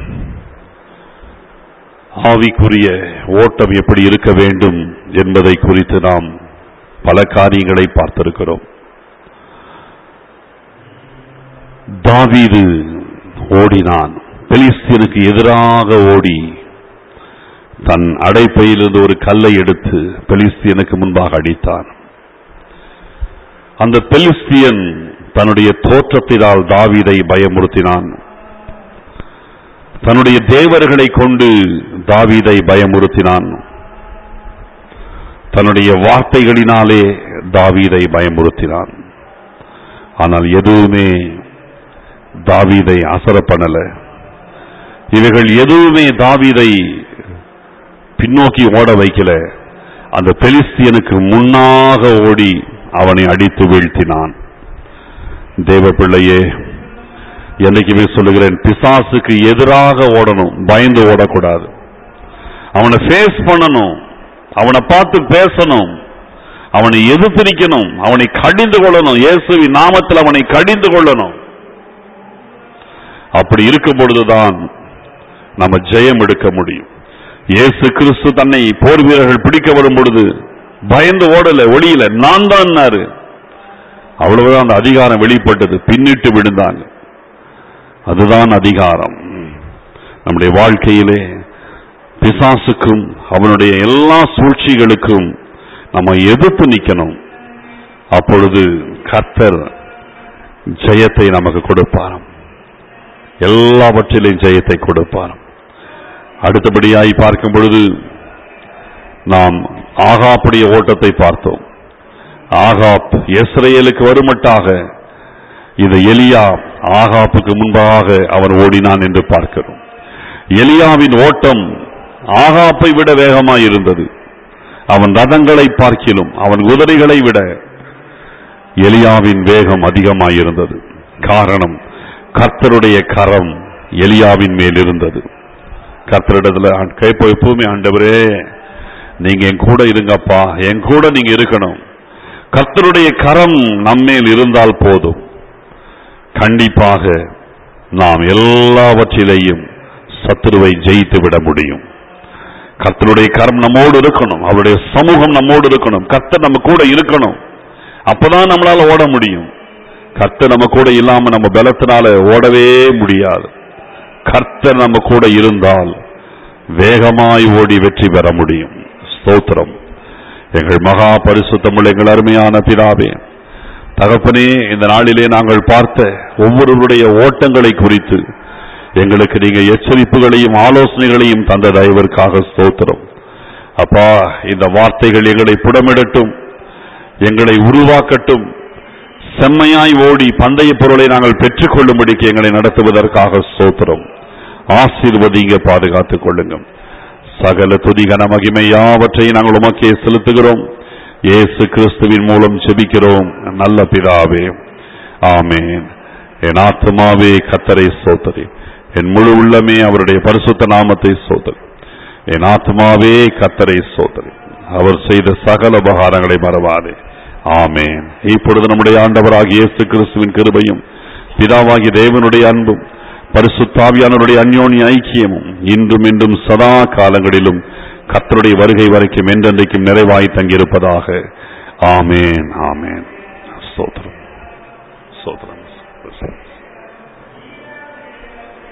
ஆவிக்குரிய ஓட்டம் எப்படி இருக்க வேண்டும் என்பதை குறித்து நாம் பல காரியங்களை பார்த்திருக்கிறோம் தாவீது ஓடினான் பெலிஸ்தீனுக்கு எதிராக ஓடி தன் அடைப்பையிலிருந்து ஒரு கல்லை எடுத்து பெலிஸ்தீனுக்கு முன்பாக அடித்தான் அந்த பெலிஸ்தியன் தன்னுடைய தோற்றத்தினால் தாவீதை பயமுறுத்தினான் தன்னுடைய தேவர்களை கொண்டு தாவீதை பயமுறுத்தினான் தன்னுடைய வார்த்தைகளினாலே தாவீதை பயமுறுத்தினான் ஆனால் எதுவுமே தாவீதை அசர பண்ணல இவைகள் எதுவுமே தாவீதை பின்னோக்கி ஓட வைக்கல அந்த பெலிஸ்தியனுக்கு முன்னாக ஓடி அவனை அடித்து வீழ்த்தினான் தேவ பிள்ளையே என்னைக்குமே சொல்லுகிறேன் பிசாசுக்கு எதிராக ஓடணும் பயந்து ஓடக்கூடாது அவனை ஃபேஸ் பண்ணணும் அவனை பார்த்து பேசணும் அவனை எதிர்த்திருக்கணும் அவனை கடிந்து கொள்ளணும் இயேசுவின் நாமத்தில் அவனை கடிந்து கொள்ளணும் அப்படி இருக்கும் பொழுதுதான் நம்ம ஜெயம் எடுக்க முடியும் இயேசு கிறிஸ்து தன்னை போர் வீரர்கள் பிடிக்க வரும் பொழுது பயந்து ஓடல ஒளியில நான் தான் அவ்வளவுதான் அந்த அதிகாரம் வெளிப்பட்டது பின்னிட்டு விழுந்தாங்க அதுதான் அதிகாரம் நம்முடைய வாழ்க்கையிலே பிசாசுக்கும் அவனுடைய எல்லா சூழ்ச்சிகளுக்கும் நம்ம எதிர்த்து நிக்கணும் அப்பொழுது கர்த்தர் ஜெயத்தை நமக்கு கொடுப்பாராம் எல்லாவற்றிலும் ஜெயத்தை கொடுப்பாராம் அடுத்தபடியாய் பார்க்கும் பொழுது நாம் ஆகாப்புடைய ஓட்டத்தை பார்த்தோம் ஆகாப் இஸ்ரேலுக்கு வருமட்டாக இது எலியா ஆகாப்புக்கு முன்பாக அவன் ஓடினான் என்று பார்க்கிறோம் எலியாவின் ஓட்டம் ஆகாப்பை விட வேகமாய் இருந்தது அவன் ரதங்களை பார்க்கிலும் அவன் குதிரைகளை விட எலியாவின் வேகம் அதிகமாய் இருந்தது காரணம் கர்த்தருடைய கரம் எலியாவின் மேல் இருந்தது கர்த்தரிடத்துல கேட்போ எப்பவுமே ஆண்டவரே நீங்க என் கூட இருங்கப்பா என் கூட நீங்க இருக்கணும் கர்த்தருடைய கரம் நம்மேல் இருந்தால் போதும் கண்டிப்பாக நாம் எல்லாவற்றிலேயும் சத்துருவை ஜெயித்து விட முடியும் கர்த்தருடைய கரம் நம்மோடு இருக்கணும் அவருடைய சமூகம் நம்மோடு இருக்கணும் கர்த்தர் நம்ம கூட இருக்கணும் அப்பதான் நம்மளால ஓட முடியும் கர்த்தர் நம்ம கூட இல்லாம நம்ம பலத்தினால ஓடவே முடியாது கர்த்தர் நம்ம கூட இருந்தால் வேகமாய் ஓடி வெற்றி பெற முடியும் ஸ்தோத்திரம் எங்கள் மகா பரிசுத்தமுள்ள எங்கள் அருமையான பிதாவே தகப்பனே இந்த நாளிலே நாங்கள் பார்த்த ஒவ்வொருவருடைய ஓட்டங்களை குறித்து எங்களுக்கு நீங்க எச்சரிப்புகளையும் ஆலோசனைகளையும் தந்த தயவிற்காக ஸ்தோத்திரம் அப்பா இந்த வார்த்தைகள் எங்களை புடமிடட்டும் எங்களை உருவாக்கட்டும் செம்மையாய் ஓடி பந்தய பொருளை நாங்கள் பெற்றுக்கொள்ளும்படிக்கு எங்களை நடத்துவதற்காக ஸ்தோத்திரம் ஆசீர்வதிங்க பாதுகாத்துக் கொள்ளுங்கள் சகல துதிகன மகிமை யாவற்றையும் நாங்கள் உமக்கே செலுத்துகிறோம் இயேசு கிறிஸ்துவின் மூலம் செபிக்கிறோம் நல்ல பிதாவே ஆமென் என் ஆத்மாவே கத்தரை சோதரி என் முழு உள்ளமே அவருடைய பரிசுத்த நாமத்தை சோதரி என் ஆத்மாவே கத்தரை சோதரி அவர் செய்த சகல உபகாரங்களை மறவாதே ஆமென் இப்பொழுது நம்முடைய ஆண்டவராகிய இயேசு கிறிஸ்துவின் கிருபையும் பிதாவாகிய தேவனுடைய அன்பும் பரிசுத்தாவியானவருடைய அந்யோன்ய ஐக்கியமும் இன்றும் இன்றும் சதா காலங்களிலும் கர்த்தருடைய வருகை வரைக்கும் என்றென்றைக்கும் நிறைவாய் தங்கியிருப்பதாக ஆமேன் ஆமேன் ஸ்தோத்திரம் ஸ்தோத்திரம்